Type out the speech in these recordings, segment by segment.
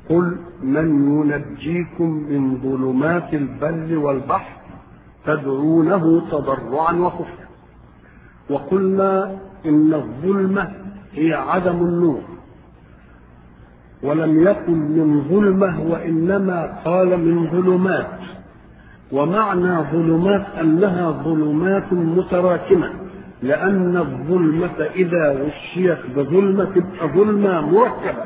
قل من ينجيكم من ظلمات البر والبحر تدعونه تضرعا وخفيا وقلنا ان الظلمه هي عدم النور ولم يكن من ظلمه وانما قال من ظلمات ومعنى ظلمات انها ظلمات متراكمه لان الظلمه اذا غشيت بظلمه تبقى ظلمه مركبه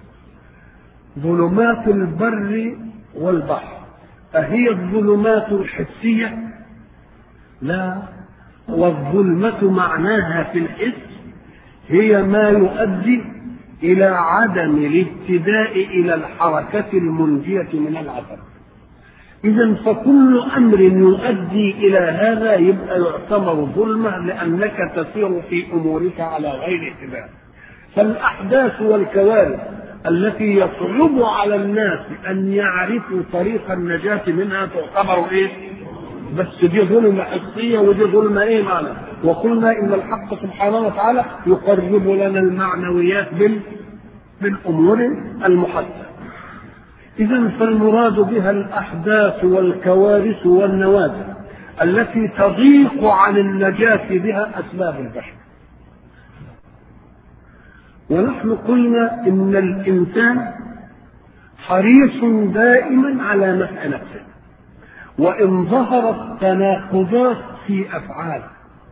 ظلمات البر والبحر أهي الظلمات الحسية؟ لا والظلمة معناها في الحس هي ما يؤدي إلى عدم الاهتداء إلى الحركة المنجية من العذاب. إذا فكل أمر يؤدي إلى هذا يبقى يعتبر ظلمة لأنك تسير في أمورك على غير اهتداء. فالأحداث والكوارث التي يصعب على الناس ان يعرفوا طريق النجاة منها تعتبر ايه؟ بس دي ظلمة حسية ودي ظلمة ايه معنى؟ وقلنا ان الحق سبحانه وتعالى يقرب لنا المعنويات بال بالامور المحددة. اذا فالمراد بها الاحداث والكوارث والنوازل التي تضيق عن النجاة بها اسباب البشر. ونحن قلنا ان الانسان حريص دائما على نفع نفسه وان ظهرت تناقضات في افعاله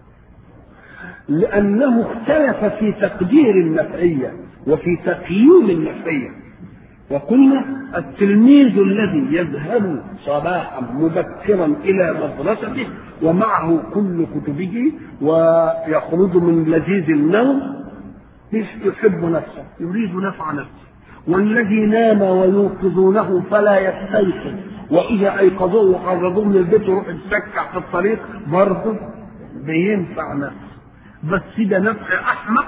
لانه اختلف في تقدير النفعيه وفي تقييم النفعيه وقلنا التلميذ الذي يذهب صباحا مبكرا الى مدرسته ومعه كل كتبه ويخرج من لذيذ النوم يحب نفسه يريد نفع نفسه والذي نام ويوقظونه فلا يستيقظ واذا ايقظوه وخرجوه من البيت يروح يتسكع في الطريق برضه بينفع نفسه بس ده نفع احمق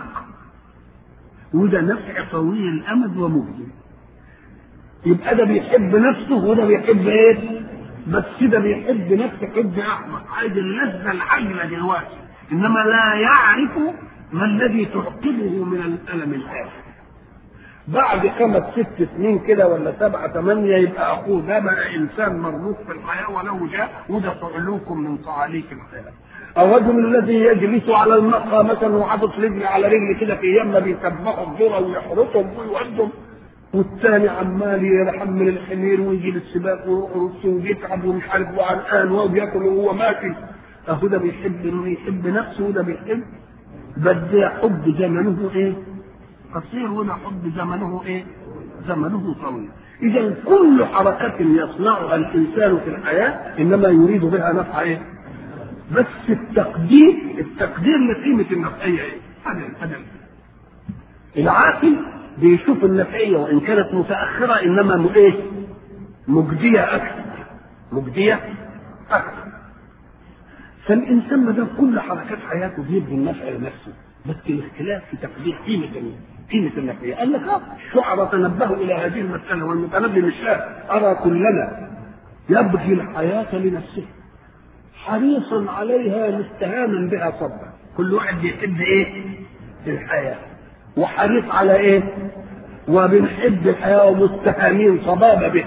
وده نفع طويل الامد ومجزي يبقى ده بيحب نفسه وده بيحب ايه؟ بس ده بيحب نفسه حب احمق عايز اللذه العاجله دلوقتي انما لا يعرف ما الذي تعقبه من الألم الآخر بعد خمس ست سنين كده ولا سبعة ثمانية يبقى أخوه ده بقى إنسان مرموق في الحياة ولو جاء وده صعلوكم من صعاليك الحياة الرجل الذي يجلس على المقهى مثلا وحاطط رجل على رجل كده في يمه بيسبحوا الذره ويحرسهم ويودهم والثاني عمال يحمل الحمير ويجي للسباق ويرقص وبيتعب ومش عارف وعرقان وبياكل وهو ماشي اهو ده بيحب انه يحب نفسه وده بيحب بل ده حب زمنه ايه؟ قصير وده حب زمنه ايه؟ زمنه طويل. اذا كل حركة يصنعها الانسان في الحياة انما يريد بها نفع ايه؟ بس التقدير التقدير لقيمة النفعية ايه؟ هذا هذا العاقل بيشوف النفعية وان كانت متأخرة انما ايه؟ مجدية اكثر مجدية اكثر فالانسان ما دام كل حركات حياته بيبذل النفع لنفسه بس الاختلاف في تقدير قيمه قيمه النفعيه قال لك اه الشعراء تنبهوا الى هذه المساله والمتنبي مش ارى كلنا يبغي الحياه لنفسه حريصا عليها مستهاما بها صبا كل واحد بيحب ايه الحياه وحريص على ايه وبنحب الحياه ومستهامين صبابه به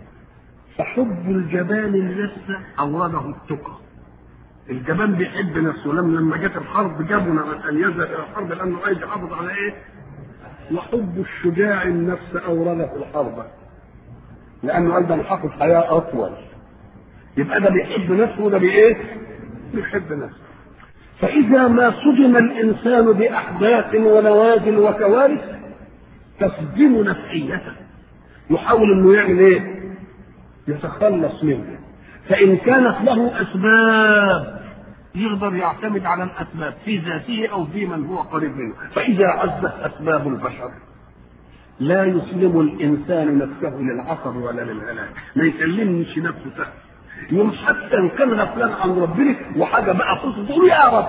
فحب الجبان النفس اورده التقى الجبان بيحب نفسه لما لما جت الحرب جابنا ان يذهب الى الحرب لانه عايز يحافظ على ايه؟ وحب الشجاع النفس اورده الحرب لانه قال ده انا حافظ حياه اطول يبقى ده بيحب نفسه وده بايه؟ بيحب نفسه فاذا ما صدم الانسان باحداث ونوازل وكوارث تصدم نفسيته يحاول انه يعمل ايه؟ يتخلص منه فإن كانت له أسباب يقدر يعتمد على الأسباب في ذاته أو في من هو قريب منه فإذا عزت أسباب البشر لا يسلم الإنسان نفسه للعصر ولا للهلاك ما يسلمش نفسه سهل يوم حتى إن كان غفلان عن ربنا وحاجة بقى خصوصا تقول يا رب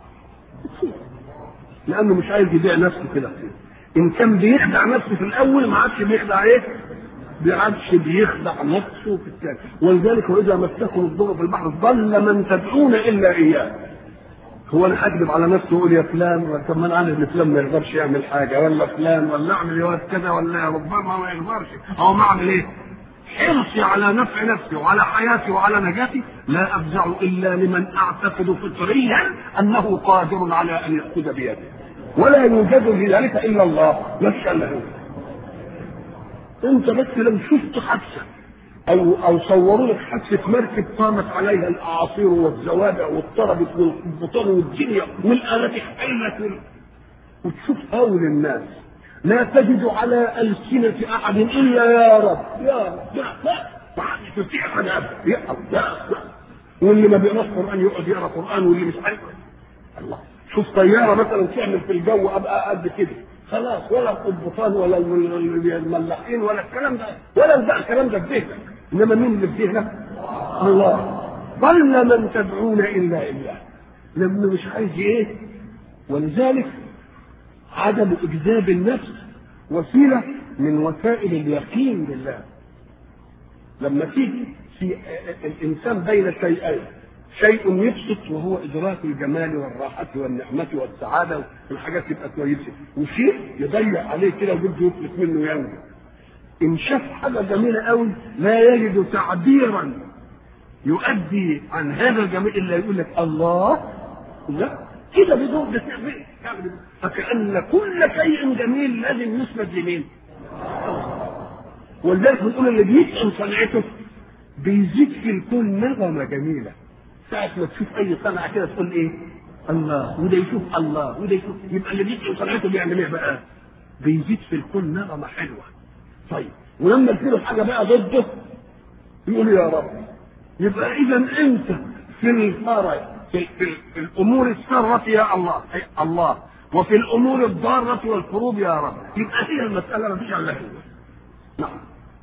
لأنه مش عايز يبيع نفسه كده إن كان بيخدع نفسه في الأول ما عادش بيخدع إيه؟ بعدش بيخدع نفسه في الثاني ولذلك واذا مسكم الضر في البحر ضل من تدعون الا اياه هو انا هكذب على نفسي واقول يا فلان طب ما انا عارف ان فلان ما يقدرش يعمل حاجه ولا فلان ولا اعمل يا واد كذا ولا ربما ما يقدرش او ما اعمل ايه؟ حرصي على نفع نفسي وعلى حياتي وعلى نجاتي لا افزع الا لمن اعتقد فطريا انه قادر على ان ياخذ بيده ولا يوجد في ذلك الا الله نفسا له انت بس لو شفت حادثه او او صوروا لك حادثه مركب قامت عليها الاعاصير والزوابع واضطربت والبطون والدنيا والالات احتلت وتشوف هول الناس لا تجد على ألسنة أحد إلا يا رب يا رب يا رب ما حدش يستطيع حاجة أبدا يا رب يا رب واللي ما بيقراش قرآن يقعد يقرا قرآن واللي مش عارف الله شوف طيارة مثلا تعمل في الجو أبقى قد كده خلاص ولا القبطان ولا الملاحين ولا الكلام ده ولا بقى الكلام ده في ذهنك انما مين اللي في ذهنك؟ الله ضل من تدعون الا اياه لما مش عايز ايه ولذلك عدم اجذاب النفس وسيله من وسائل اليقين بالله لما تيجي في الانسان بين شيئين شيء يبسط وهو ادراك الجمال والراحه والنعمه والسعاده والحاجات تبقى كويسه وشيء يضيع عليه كده وبده يفلت منه ينجو ان شاف حاجه جميله قوي لا يجد تعبيرا يؤدي عن هذا الجميل الا يقول لك الله لا كده بدون بتعمل فكأن كل شيء جميل لازم يثبت لمين؟ ولذلك بنقول اللي بيتقن صنعته بيزيد في الكون نغمة جميلة ساعة ما تشوف أي صنعة كده تقول إيه؟ الله وده يشوف الله وده يشوف يبقى اللي بيتقن صنعته بيعمل إيه بقى؟ بيزيد في الكون نغمة حلوة طيب ولما تجيله حاجة بقى ضده يقول يا رب يبقى إذا أنت في الفرج في, في, في الامور الساره يا الله أي الله وفي الامور الضاره والكروب يا رب يبقى هي المساله ما فيش الا نعم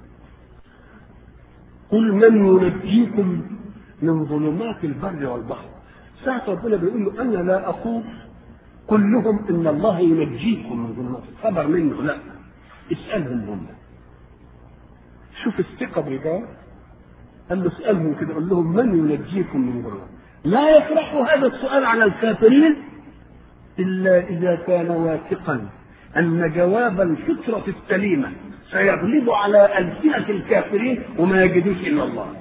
قل من ينجيكم من ظلمات البر والبحر ساعة ربنا بيقول له أنا لا أقول قل لهم إن الله ينجيكم من ظلمات خبر منه لا اسألهم هم شوف الثقة بالجواب قال له اسألهم كده قول لهم من ينجيكم من ظلمات لا يطرح هذا السؤال على الكافرين إلا إذا كان واثقا أن جواب الفطرة السليمة سيغلب على ألسنة الكافرين وما يجدوش إلا الله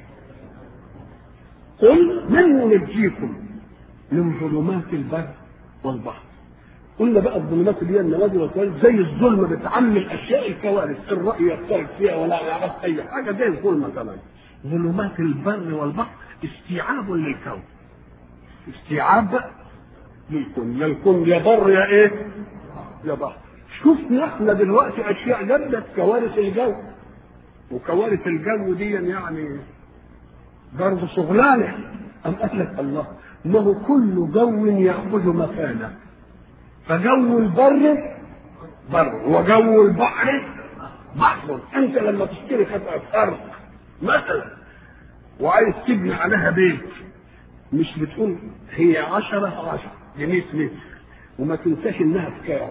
قل من ينجيكم من ظلمات البر والبحر قلنا بقى الظلمات اللي هي النوادي والكوارث زي الظلمه بتعمل اشياء الكوارث الراي يختلف فيها ولا يعرف اي حاجه زي الظلمه كمان ظلمات البر والبحر استيعاب للكون استيعاب للكون يا الكون يا بر يا ايه يا بحر شفنا احنا دلوقتي اشياء جدت كوارث الجو وكوارث الجو دي يعني برضه شغلانه أم قال لك الله ما هو كل جو يأخذ مكانه فجو البر بر وجو البحر بحر انت لما تشتري قطعه ارض مثلا وعايز تبني عليها بيت مش بتقول هي عشرة عشرة ب 100 متر وما تنساش انها بكام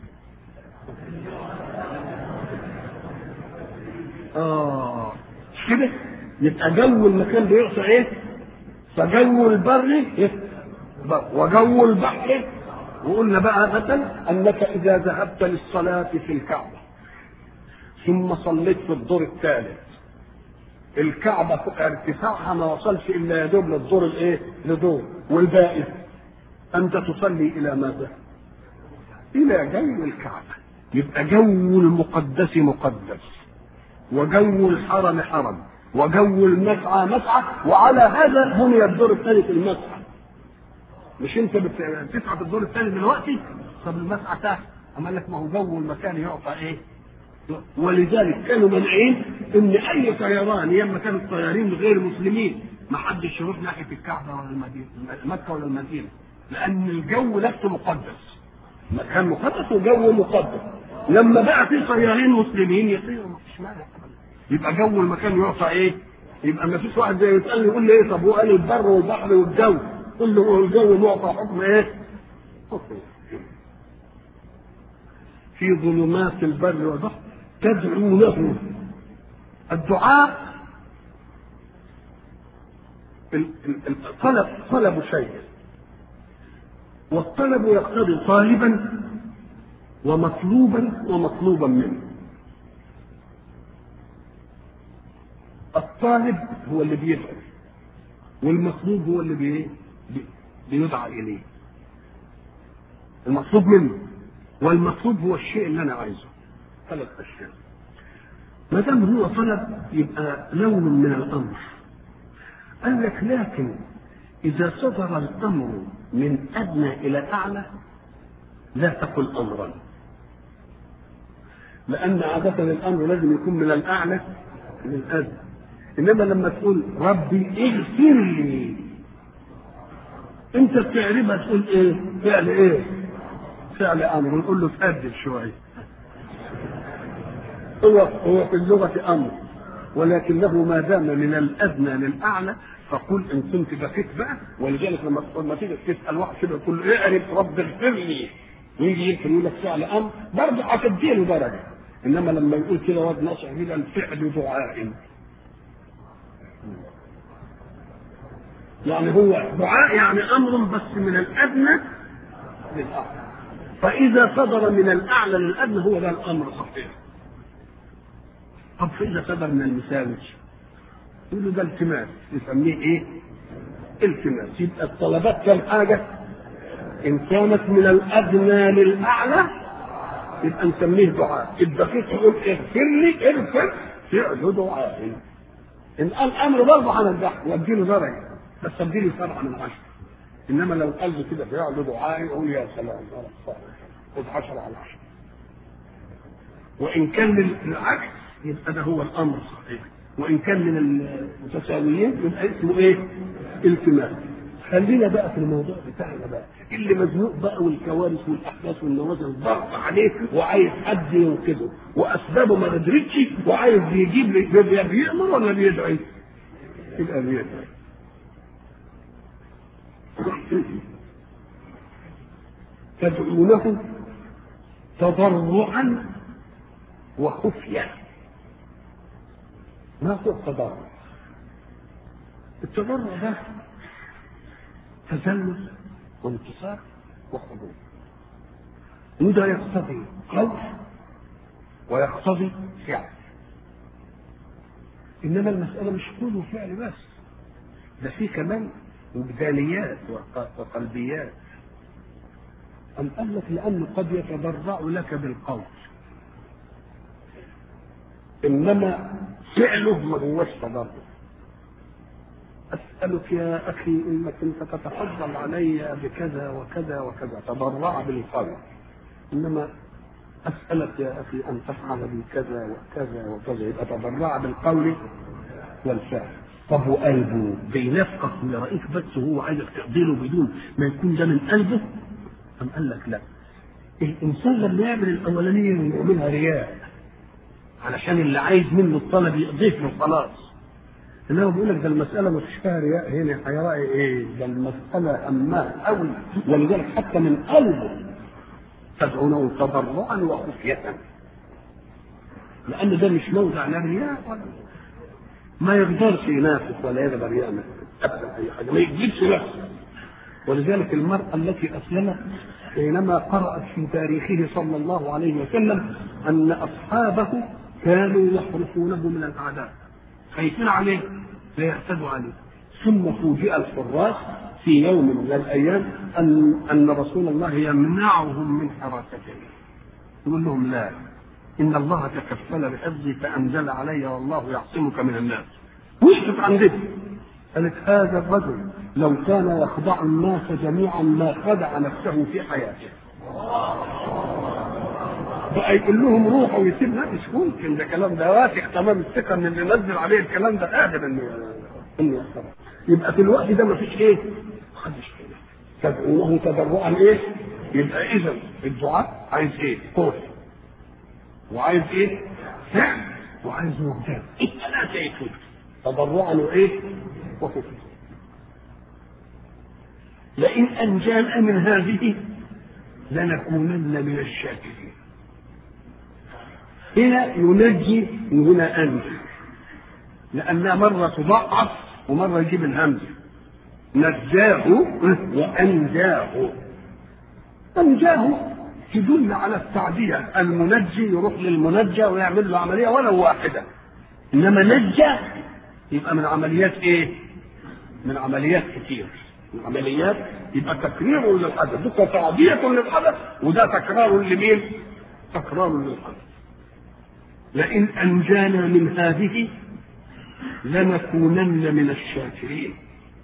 اه مش كده يبقى جو المكان بيعطى ايه فجو البر إيه؟ بر وجو البحر وقلنا بقى مثلا انك اذا ذهبت للصلاه في الكعبه ثم صليت في الدور الثالث الكعبة ارتفاعها ما وصلش إلا يا دوب للدور الإيه؟ لدور والباقي أنت تصلي إلى ماذا؟ إلى جو الكعبة يبقى جو المقدس مقدس وجو الحرم حرم وجو المسعى مسعى وعلى هذا بني الدور الثالث المسعى مش انت بتسعى في الدور الثالث دلوقتي طب المسعى تحت اما لك ما هو جو المكان يعطى ايه ولذلك كانوا منعين ان اي طيران ياما كانوا الطيارين غير مسلمين ما حدش يروح ناحيه الكعبه ولا المدينه مكه ولا المدينه لان الجو نفسه مقدس مكان مقدس وجو مقدس لما بقى في طيارين مسلمين يطيروا ما فيش مانع يبقى جو المكان يعطى ايه؟ يبقى ما فيش واحد زي يسالني يقول لي ايه طب هو قال البر والبحر والجو قل له هو الجو معطى حكم ايه؟ حكم في ظلمات البر والبحر تدعونه الدعاء طلب طلب شيء والطلب يقتضي طالبا ومطلوبا ومطلوبا منه الطالب هو اللي بيدعو والمطلوب هو اللي بي... بي... بيدعى اليه المطلوب منه والمطلوب هو الشيء اللي انا عايزه ثلاث اشياء ما دام هو طلب يبقى لون من الامر قال لك لكن اذا صدر الامر من ادنى الى اعلى لا تقل امرا لان عاده الامر لازم يكون من الاعلى للادنى انما لما تقول ربي اغفر لي انت بتعرفها تقول ايه فعل ايه فعل امر نقول له تأدب شويه هو هو في اللغه امر ولكنه ما دام من الادنى للاعلى فقل ان كنت بكيت بقى ولذلك لما لما تيجي تسال واحد كده تقول له اعرف رب اغفر لي ويجي يغفر يقول لك فعل امر برضه هتديله درجه انما لما يقول كده واد ناصح كده الفعل دعاء يعني هو دعاء يعني امر بس من الادنى للاعلى فاذا صدر من الاعلى للادنى هو ده الامر صحيح طب فاذا صدر من المساوي يقول له ده التماس يسميه ايه؟ التماس يبقى الطلبات كم حاجه؟ ان كانت من الادنى للاعلى يبقى نسميه دعاء الدقيق يقول اغفر لي اغفر فعل دعاء ان قال امر برضه هنجحه واديله درجه بس اديله سبعه من عشره انما لو قال له كده فعل دعاء يقول يا سلام خد 10 على 10 وان كان للعكس يبقى ده هو الامر الصحيح وان كان من المتساويين يبقى اسمه ايه؟ التماس خلينا بقى في الموضوع بتاعنا بقى اللي مزنوق بقى والكوارث والاحداث والنوازل ضغط عليه وعايز حد ينقذه واسبابه ما قدرتش وعايز يجيب لي بيأمر ولا بيدعي؟ يبقى بيدعي تدعونه تضرعا وخفية ما هو التضرع التضرع ده تذلل وانتصار وخضوع وده يقتضي قول ويقتضي فعل انما المساله مش قول وفعل بس ده في كمان وجدانيات وقلبيات أم قال لك لأنه قد يتضرع لك بالقول إنما فعله ما هوش تضرع أسألك يا أخي إنك أنت تتفضل علي بكذا وكذا وكذا تضرع بالقول إنما أسألك يا أخي أن تفعل بي كذا وكذا وكذا يبقى تضرع بالقول والفعل طب وقلبه بينفقك ويرايك بس وهو عايزك تقبله بدون ما يكون ده من قلبه أم قال لك لا الإنسان لما يعمل الأولانية يعملها رياء علشان اللي عايز منه الطلب يضيف له خلاص انما بيقول لك ده المساله ما فيش فيها رياء هنا هيراعي ايه؟ ده المساله اماه قوي ولذلك حتى من قلبه تدعونه تضرعا وخفيه لان ده مش موضع لا رياء ولا ما يقدرش ينافق ولا يقدر يعمل ابدا اي حاجه ما يجيبش نفسه ولذلك المرأة التي أسلمت حينما قرأت في تاريخه صلى الله عليه وسلم أن أصحابه كانوا يحرسونه من الأعداء خايفين عليه لا يعتدوا عليه ثم فوجئ الحراس في يوم من الأيام أن أن رسول الله يمنعهم من حراسته يقول لهم لا إن الله تكفل بحفظي فأنزل علي والله يعصمك من الناس وقفت عند قالت هذا الرجل لو كان يخدع الناس جميعا ما خدع نفسه في حياته بقى يقول لهم روحوا ويسيب لا مش ممكن ده كلام ده واثق تمام الثقه ان اللي نزل عليه الكلام ده قادر انه انه يحصل يبقى في الوقت ده ما فيش ايه؟ محدش كده تدعوه تضرعا ايه؟ يبقى اذا الدعاء عايز ايه؟ خوف وعايز ايه؟ فعل وعايز وجدان الثلاثه يكون تضرعا وايه؟ وخوفا لئن أنجانا من هذه لنكونن من الشاكرين هنا ينجي وهنا أنجي لأنها مرة تضعف ومرة يجيب الهمزة نجاه وأنجاه أنجاه تدل على التعدية المنجي يروح للمنجى ويعمل له عملية ولو واحدة إنما نجى يبقى من عمليات إيه؟ من عمليات كتير من عمليات يبقى تكرير للحدث ده تعدية للحدث وده تكرار لمين؟ تكرار للحدث لئن أنجانا من هذه لنكونن من الشاكرين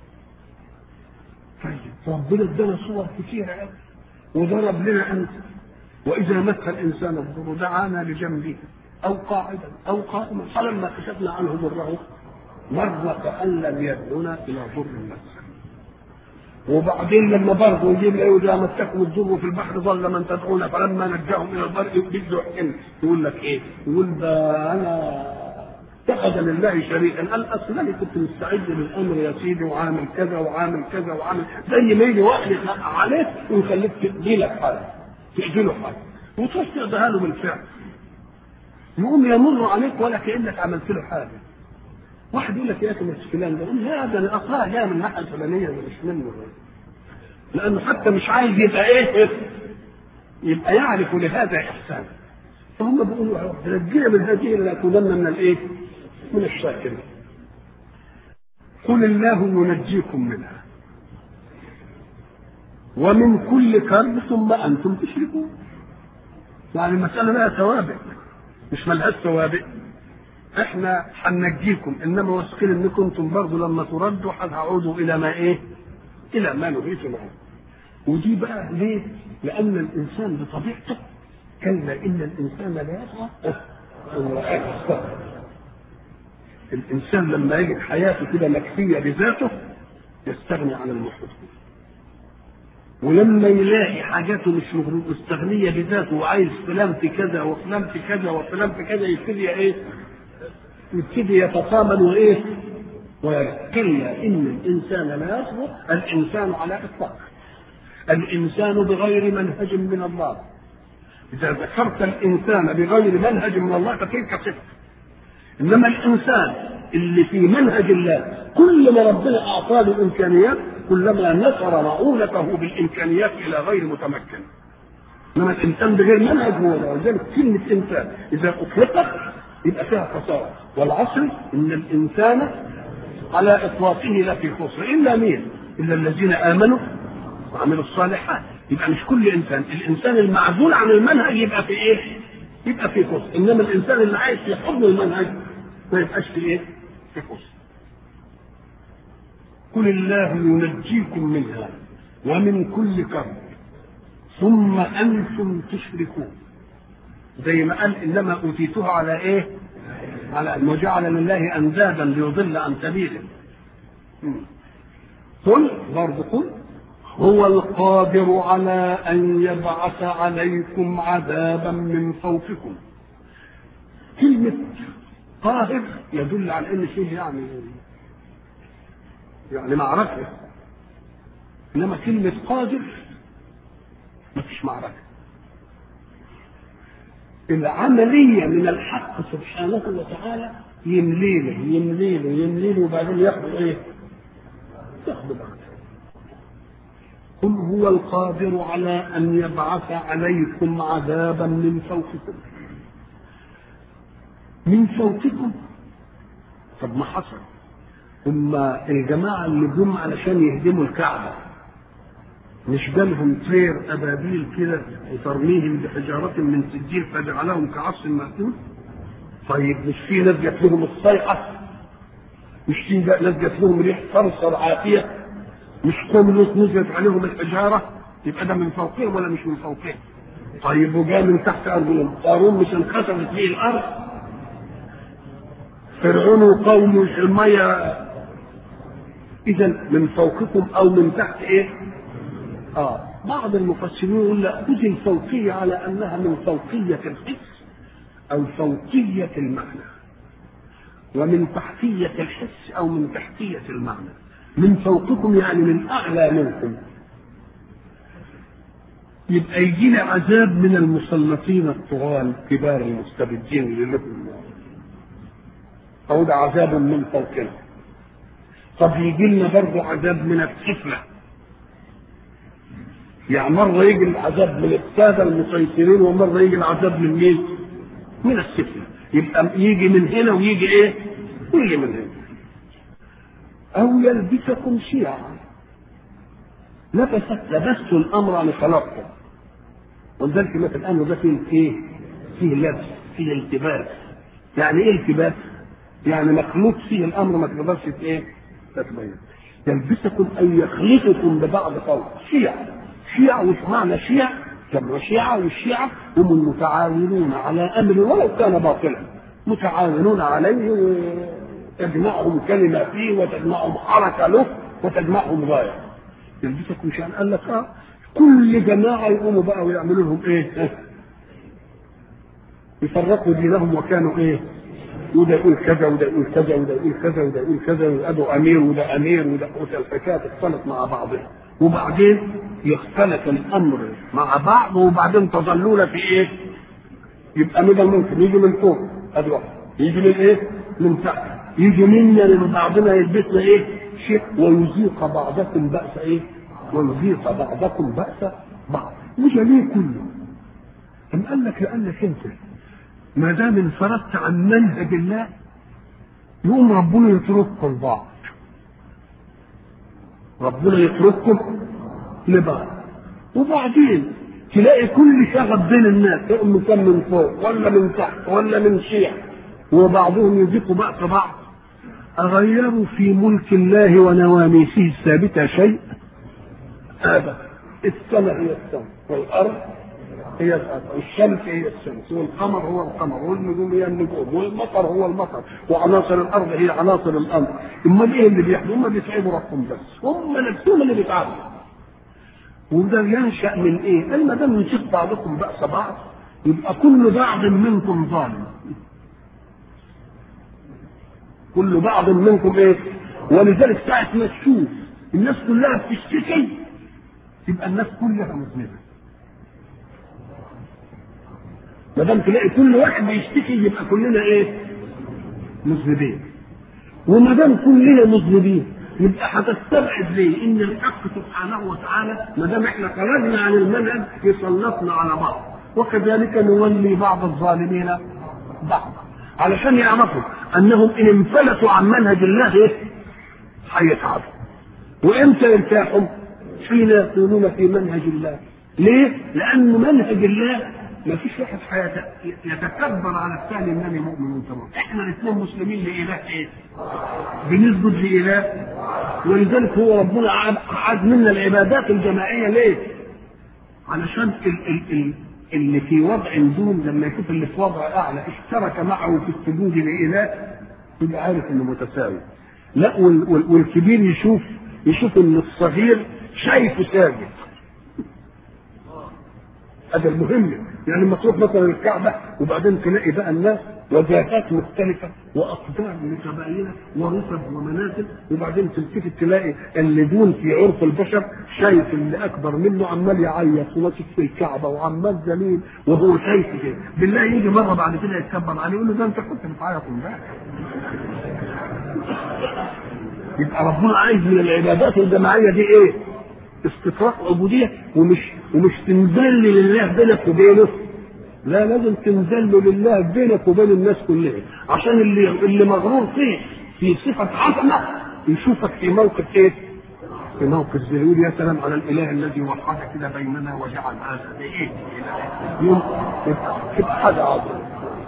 طيب ربنا ادانا صور كثيرة قوي وضرب لنا أنت وإذا مس الإنسان الضر دعانا لجنبه أو قاعدا أو قائما فلما كشفنا عنه ضره مر كأن لم يدعنا إلى ضر مسه وبعدين لما برضه يجيب له اذا مسكم الضر في البحر ضل من تدعون فلما نجاهم الى البر بده يحكم يقول لك ايه؟ يقول ده انا اتخذ لله شريكا قال اصل انا كنت مستعد للامر يا سيدي وعامل كذا وعامل كذا وعامل زي ما يجي واحد عليك ويخليك تدي لك حاجه تأذي له حاجه وتروح تقضيها له بالفعل يقوم يمر عليك ولا كانك عملت له حاجه واحد يقول لك يا اخي مش فلان ده يقول لا ده الاصلها جايه من الناحيه الفلانيه ده مش منه لانه حتى مش عايز يبقى ايه يبقى يعرف لهذا احسان فهم بيقولوا نجينا من هذه لنكونن من الايه؟ من الشاكرين قل الله ينجيكم منها ومن كل كرب ثم انتم تشركون يعني المساله لها سوابق مش ملهاش سوابق احنا هننجيكم انما واثقين ان كنتم برضه لما تردوا هتعودوا الى ما ايه؟ الى ما نهيتم عنه. ودي بقى ليه؟ لان الانسان بطبيعته كلا ان الانسان لا يطغى ان رآه استغنى. الانسان لما يجد حياته كده مكفيه بذاته يستغني عن المحيط ولما يلاقي حاجاته مش مستغنية بذاته وعايز فلان في كذا وفلان في كذا وفلان في كذا يبتدي ايه؟ يبتدي يتطامن وايه؟ وكلا ان الانسان لا يصبر الانسان على اطلاق الانسان بغير منهج من الله اذا ذكرت الانسان بغير منهج من الله فتلك صفه انما الانسان اللي في منهج الله كل ما ربنا اعطاه له امكانيات كلما نصر معونته بالامكانيات الى غير متمكن انما الانسان بغير منهج هو ده ولذلك كلمه انسان اذا اطلقت يبقى فيها خساره والعصر ان الانسان على اطلاقه لفي خسر الا مين؟ الا الذين امنوا وعملوا الصالحات يبقى مش كل انسان الانسان المعزول عن المنهج يبقى في ايه؟ يبقى في خسر انما الانسان اللي عايش في حضن المنهج ما يبقاش في ايه؟ في خسر قل الله ينجيكم منها ومن كل كرب ثم انتم تشركون زي ما قال انما اوتيته على ايه؟ على ان وجعل لله اندادا ليضل عن سبيله. قل برضه قل هو القادر على ان يبعث عليكم عذابا من فوقكم. كلمة قاهر يدل على ان فيه يعني يعني معركة انما كلمة قادر ما فيش معركة العملية من الحق سبحانه وتعالى يمليله يمليله يمليله وبعدين ياخذ ايه؟ ياخذ بعد قل هو القادر على ان يبعث عليكم عذابا من فوقكم من فوقكم طب ما حصل هم الجماعة اللي جم علشان يهدموا الكعبة مش جالهم طير أبابيل كده وترميهم بحجارة من سجيل فجعلهم كعصف مأكول طيب مش في ناس جات لهم الصيحة مش في ناس جات لهم ريح صرصر عافية مش قوم لوط نزلت عليهم الحجارة يبقى ده من فوقهم ولا مش من فوقهم طيب وجاء من تحت أرجلهم قارون مش انخسفت فيه الأرض فرعون وقومه المية اذا من فوقكم او من تحت ايه اه بعض المفسرين يقول لا خذ الفوقية على انها من فوقية الحس او فوقية المعنى ومن تحتية الحس او من تحتية المعنى من فوقكم يعني من اعلى منكم يبقى يجينا عذاب من المسلطين الطغاة الكبار المستبدين اللي لهم أو ده عذاب من فوقنا طب يجي لنا برضه عذاب من السفلى يعني مرة يجي العذاب من السادة المسيطرين ومرة يجي العذاب من مين؟ من السفلى يبقى يجي من هنا ويجي ايه؟ ويجي من هنا أو يلبسكم شيعا لبست لبست الأمر عن خلقكم ولذلك مثل الأمر ده فيه ايه؟ فيه لبس فيه التباس يعني ايه التباس؟ يعني مخلوط فيه الأمر ما تقدرش ايه؟ تتبين يلبسكم أن يخلطكم ببعض قوم شيع شيع وش معنى شيع؟ جمع شيعة والشيعة هم المتعاونون على أمر ولو كان باطلا متعاونون عليه وتجمعهم كلمة فيه وتجمعهم حركة له وتجمعهم غاية يلبسكم شيئا قال لك اه كل جماعة يقوموا بقى ويعملوا لهم ايه؟ يفرقوا دينهم وكانوا ايه؟ وده يقول كذا وده يقول كذا وده يقول كذا وده يقول كذا وده امير وده امير وده الحكايه تختلط مع بعضها وبعدين يختلط الامر مع بعض وبعدين تظلون في ايه؟ يبقى من الممكن يجي من فوق ادي واحد يجي من ايه؟ من تحت يجي منا من بعضنا يلبسنا ايه؟ شيء ويذيق بعضكم باس ايه؟ ويذيق بعضكم باس بعض وده ليه كله؟ أم قال لك لأنك أنت ما دام انفردت عن منهج الله يقوم ربنا يترككم لبعض ربنا يترككم لبعض وبعدين تلاقي كل شغب بين الناس يقوم كان من فوق ولا من تحت ولا من شيع وبعضهم يذيق بأس بعض أغيروا في ملك الله ونواميسه الثابتة شيء هذا السماء هي السماء والأرض هي الأرض والشمس هي الشمس والقمر هو القمر والنجوم هي النجوم والمطر هو المطر وعناصر الأرض هي عناصر الأرض أمال إيه اللي بيحصل؟ هم بيتعبوا ربهم بس هم نفسهم اللي بيتعبوا وده ينشأ من إيه؟ قال ما دام يشق بعضكم بأس بعض يبقى كل بعض منكم ظالم كل بعض منكم ايه ولذلك ساعة ما تشوف الناس كلها بتشتكي يبقى الناس كلها مذنبة ما دام تلاقي كل واحد بيشتكي يبقى كلنا ايه مذنبين وما دام كلنا مذنبين يبقى هتستبعد ليه ان الحق سبحانه وتعالى ما دام احنا خرجنا عن المنهج يسلطنا على بعض وكذلك نولي بعض الظالمين بعضا علشان يعرفوا انهم ان انفلتوا عن منهج الله ايه؟ هيتعبوا. وامتى يرتاحوا؟ حين يكونون في منهج الله. ليه؟ لان منهج الله ما فيش واحد يتكبر على الثاني انني مؤمن تمام. احنا الاثنين مسلمين لاله ايه؟ بنسجد لاله ولذلك هو ربنا عاد منا العبادات الجماعيه ليه؟ علشان ال ال ال اللي في وضع دون لما يشوف اللي في وضع اعلى اشترك معه في السجود لاله يبقى عارف انه متساوي لا وال وال والكبير يشوف يشوف ان الصغير شايفه ساجد هذا المهم يعني لما تروح مثلا الكعبه وبعدين تلاقي بقى الناس وجهات مختلفه واقدار متباينه ورتب ومنازل وبعدين تلتفت تلاقي اللي دون في عرف البشر شايف اللي اكبر منه عمال يعيط وماسك في الكعبه وعمال ذليل وهو شايف كده بالله يجي مره بعد كده يتكبر عليه يقول له ده انت كنت بتعيط امبارح يبقى ربنا عايز من العبادات الجماعيه دي ايه؟ استطراق عبوديه ومش ومش تنزل لله بينك وبينه لا لازم تنزل لله بينك وبين الناس كلها عشان اللي اللي مغرور فيه في صفه عظمه يشوفك في موقف ايه؟ في موقف زي يقول يا سلام على الاله الذي وحد كده بيننا وجعل هذا بايه؟ يوم تبقى حاجه عظيمه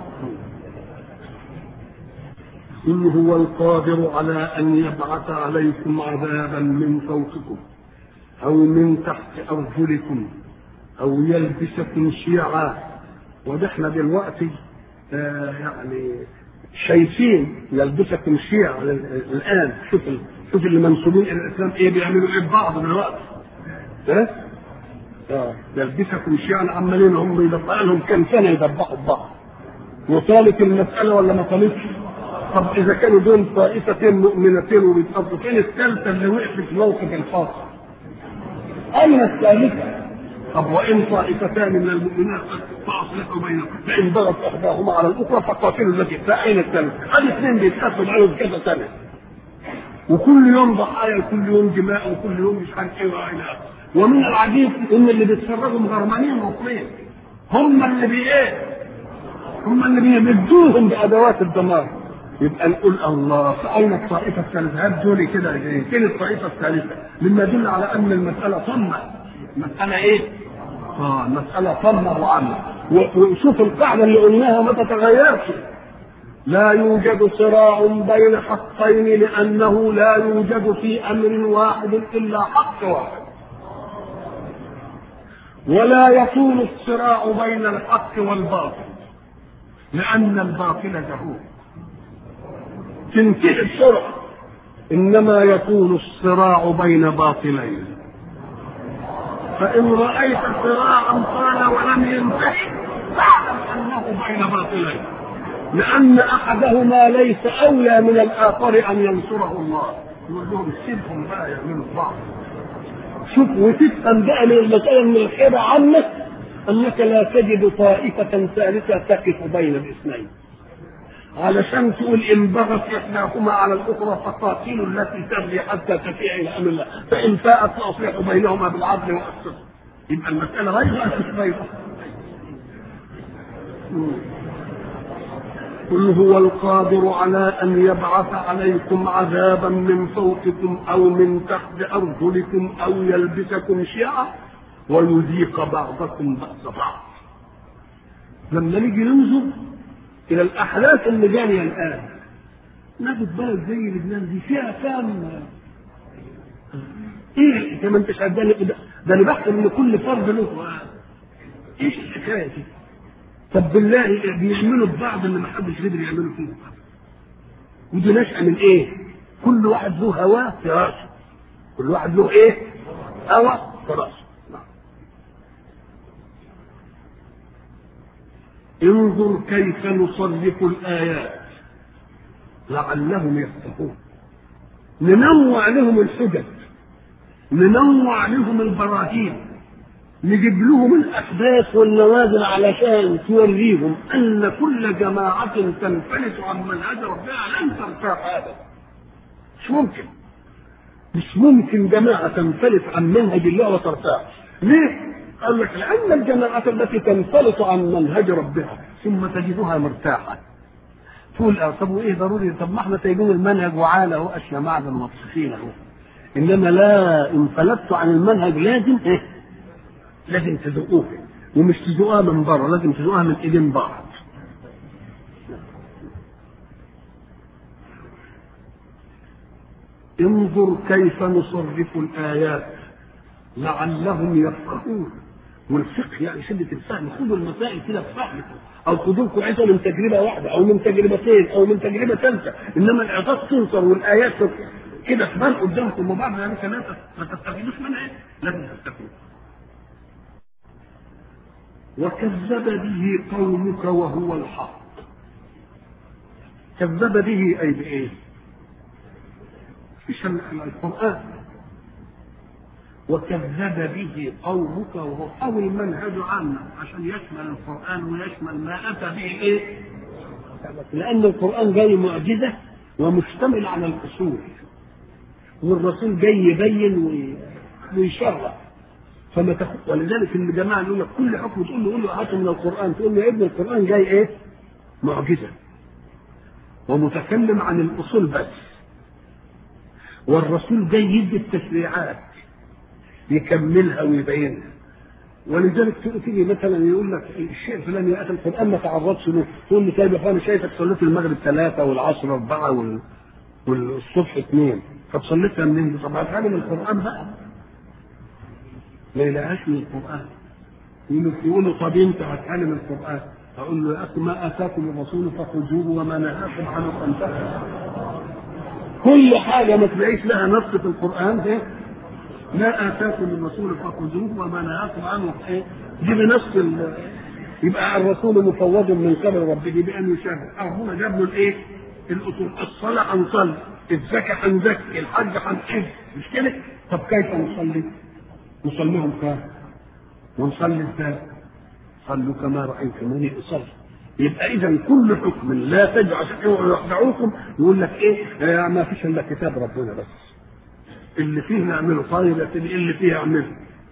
إن هو القادر على أن يبعث عليكم عذابا من فوقكم أو من تحت أرجلكم أو يلبسكم شيعا وده احنا دلوقتي آه يعني شايفين يلبسكم شيعا الآن شوف شوف اللي منسوبين إلى الإسلام إيه بيعملوا إيه ببعض دلوقتي ها؟ اه يلبسكم شيعا عمالين هم يدبحوا لهم كم سنة يدبحوا ببعض وطالت المسألة ولا ما طالتش؟ طب اذا كانوا دول طائفتين مؤمنتين وبيتقضوا فين الثالثه اللي وقفت في موقف الفاصل؟ اين الثالثه؟ طب وان طائفتان من المؤمنين فاصلحوا بينهم فان بغت احداهما على الاخرى فقاتلوا التي فاين الثالثه؟ الاثنين بيتقاتلوا بقالهم كذا سنه وكل يوم ضحايا وكل يوم دماء وكل يوم مش عارف ايه والى اخره ومن العجيب ان اللي بيتفرجوا مغرمانين واقفين هم اللي بي ايه هم اللي بيمدوهم بادوات الدمار يبقى نقول الله فاين الطائفه الثالثه هات دول كده فين الطائفه الثالثه مما يدل على ان المساله طمه المساله ايه؟ اه المساله طمه وعامه وشوف القاعده اللي قلناها ما تتغيرش لا يوجد صراع بين حقين لانه لا يوجد في امر واحد الا حق واحد ولا يطول الصراع بين الحق والباطل لأن الباطل جهول تنتهي بسرعة إنما يكون الصراع بين باطلين فإن رأيت صراعا طال ولم ينتهي فاعلم أنه بين باطلين لأن أحدهما ليس أولى من الآخر أن ينصره الله يقول لهم سيبهم بقى يعملوا بعض شوف وتفهم بقى من المسألة من الخير عنك أنك لا تجد طائفة ثالثة تقف بين الاثنين علشان تقول إن بغت إحداهما على الأخرى فقاتلوا التي تبغي حتى تفيء إلى أمر الله فإن فاءت فأصلحوا بينهما بالعدل والقسط يبقى المسألة غير أسس بينهم قل هو القادر على أن يبعث عليكم عذابا من فوقكم أو من تحت أرجلكم أو يلبسكم شيعا ويذيق بعضكم بأس بعض لما نيجي ننظر إلى الأحداث اللي جارية الآن نجد بلد زي لبنان دي فيها كام ايه انت ما انتش ده ده انا بحسب ان كل فرد له ايش الحكايه دي؟ طب بالله بيعملوا ببعض اللي ما حدش قدر يعمله فيه ودي نشأة من ايه؟ كل واحد له هواه في راسه كل واحد له ايه؟ هوى في راسه انظر كيف نصرف الآيات لعلهم يفقهون ننوع لهم الحجج ننوع لهم البراهين نجيب لهم الاحداث والنوازل علشان توريهم ان كل جماعه تنفلت عن منهج ربها لن ترتاح ابدا مش ممكن مش ممكن جماعه تنفلت عن منهج الله وترتاح ليه؟ قال لك لان الجماعه التي تنفلت عن منهج ربها ثم تجدها مرتاحه تقول اه طب وايه ضروري طب ما احنا سايبين المنهج وعالى اهو اشياء معدن مبسوطين اهو انما لا انفلتوا عن المنهج لازم ايه؟ لازم تذوقوها ومش تذوقوها من بره لازم تذوقوها من ايدين بعض انظر كيف نصرف الايات لعلهم يفقهون والفقه يعني شدة الفهم خذوا المسائل كده بفهمكم او خذوا لكم عظة من تجربة واحدة او من تجربتين او من تجربة ثالثة انما الاعطاء تنصر والايات كده تبان قدامكم وبعض يعني كمان ما تستفيدوش منها لازم تستفيدوا وكذب به قومك وهو الحق كذب به اي بايه في القران وكذب به قومك وهو او المنهج عامه عشان يشمل القران ويشمل ما اتى به ايه لان القران جاي معجزه ومشتمل على الاصول والرسول جاي يبين ويشرع فما تخ... ولذلك الجماعه يقول لك كل حكم تقول له قول له هاته من القران تقول له يا ابن القران جاي ايه؟ معجزه ومتكلم عن الاصول بس والرسول جاي يدي التشريعات يكملها ويبينها ولذلك تيجي مثلا يقول لك الشيء الفلاني يا اخي القران ما تعرضش له تقول لي طيب يا اخوان شايفك صليت المغرب ثلاثه والعصر اربعه وال... والصبح اثنين طب صليتها منين؟ طب هتعلم من القران بقى ما يلاقيهاش من القرآن يقولوا يقولوا طب أنت هتعلم القرآن أقول له يا أخي ما آتاكم الرسول فخذوه وما نهاكم عنه فانتهوا كل حاجة ما تلاقيش لها نص في القرآن إيه؟ ما آتاكم الرسول فخذوه وما نهاكم عنه إيه؟ دي بنص ال... يبقى الرسول مفوض من قبل ربه بأن يشهد ربنا جاب له الإيه؟ الأصول الصلاة هنصلي الزكاة هنزكي الحج هنحج مش كده؟ طب كيف نصلي؟ نصليهم كام ونصلي ازاي صلوا كما رايتموني اصلي يبقى اذا كل حكم لا تجعل يخدعوكم يقول لك ايه يا ما فيش الا كتاب ربنا بس اللي فيه نعمله طيب اللي فيه اعمله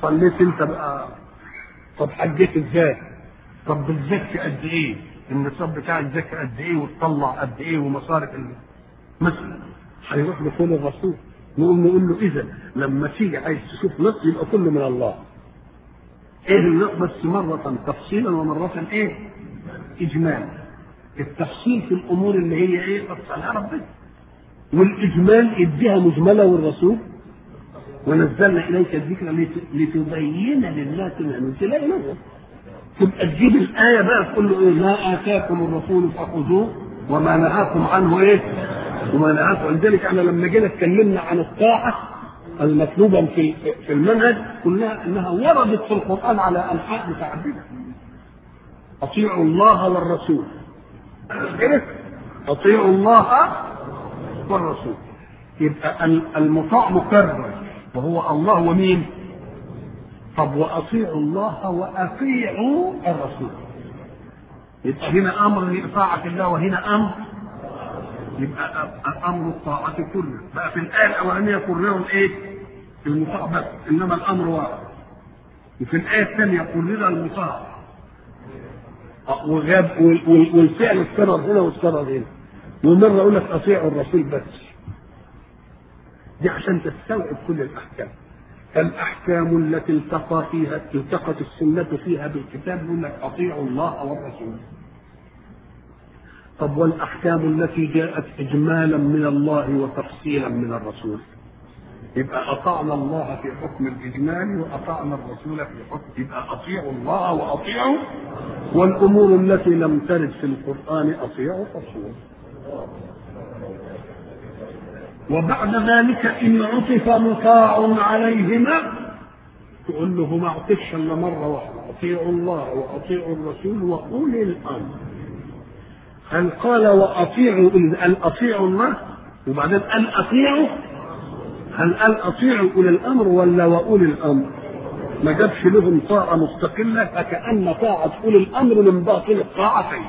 صليت انت بقى طب حجيت ازاي طب بتزكي قد ايه النصاب بتاع الزكاه قد ايه وتطلع قد ايه ومصارف ال- مثلا هيروح لقول الرسول نقوم نقول له اذا لما تيجي عايز تشوف نص يبقى كله من الله ايه النص بس مرة تفصيلا ومرة ايه اجمال التفصيل في الامور اللي هي ايه فصلها ربنا والاجمال اديها مجمله والرسول ونزلنا اليك الذكر لت- لتبين للناس ما نزل اليهم تبقى تجيب الايه بقى تقول له ايه ما اتاكم الرسول فخذوه وما نهاكم عنه ايه وما نهاكم ولذلك احنا لما جينا اتكلمنا عن الطاعه المطلوبه في في المنهج قلنا انها وردت في القران على انحاء متعدده اطيعوا الله والرسول كده اطيعوا الله والرسول يبقى المطاع مكرر وهو الله ومين طب واطيعوا الله واطيعوا الرسول يبقى هنا امر لطاعه الله وهنا امر يبقى أ- امر الطاعه كله بقى في الايه الاولانيه كرروا الايه المطاع بس انما الامر واحد وفي الايه الثانيه كرر المطاع أ- وغاب وال- وال- والفعل اتكرر هنا واتكرر هنا ومره يقول لك اطيعوا الرسول بس دي عشان تستوعب كل الاحكام فالاحكام التي التقى فيها التقت السنه فيها بالكتاب يقول لك اطيعوا الله والرسول طب والاحكام التي جاءت اجمالا من الله وتفصيلا من الرسول يبقى اطعنا الله في حكم الاجمال واطعنا الرسول في حكم يبقى اطيعوا الله واطيعوا والامور التي لم ترد في القران اطيعوا الرسول وبعد ذلك ان عطف مطاع عليهما تقول له ما عطفش الا مره واحده اطيعوا الله واطيعوا الرسول واولي الامر هل قال واطيعوا قال اطيعوا الله وبعدين قال اطيعوا هل قال اطيعوا اولي الامر ولا واولي الامر ما جابش لهم طاعه مستقله فكان طاعه اولي الامر من باطل الطاعتين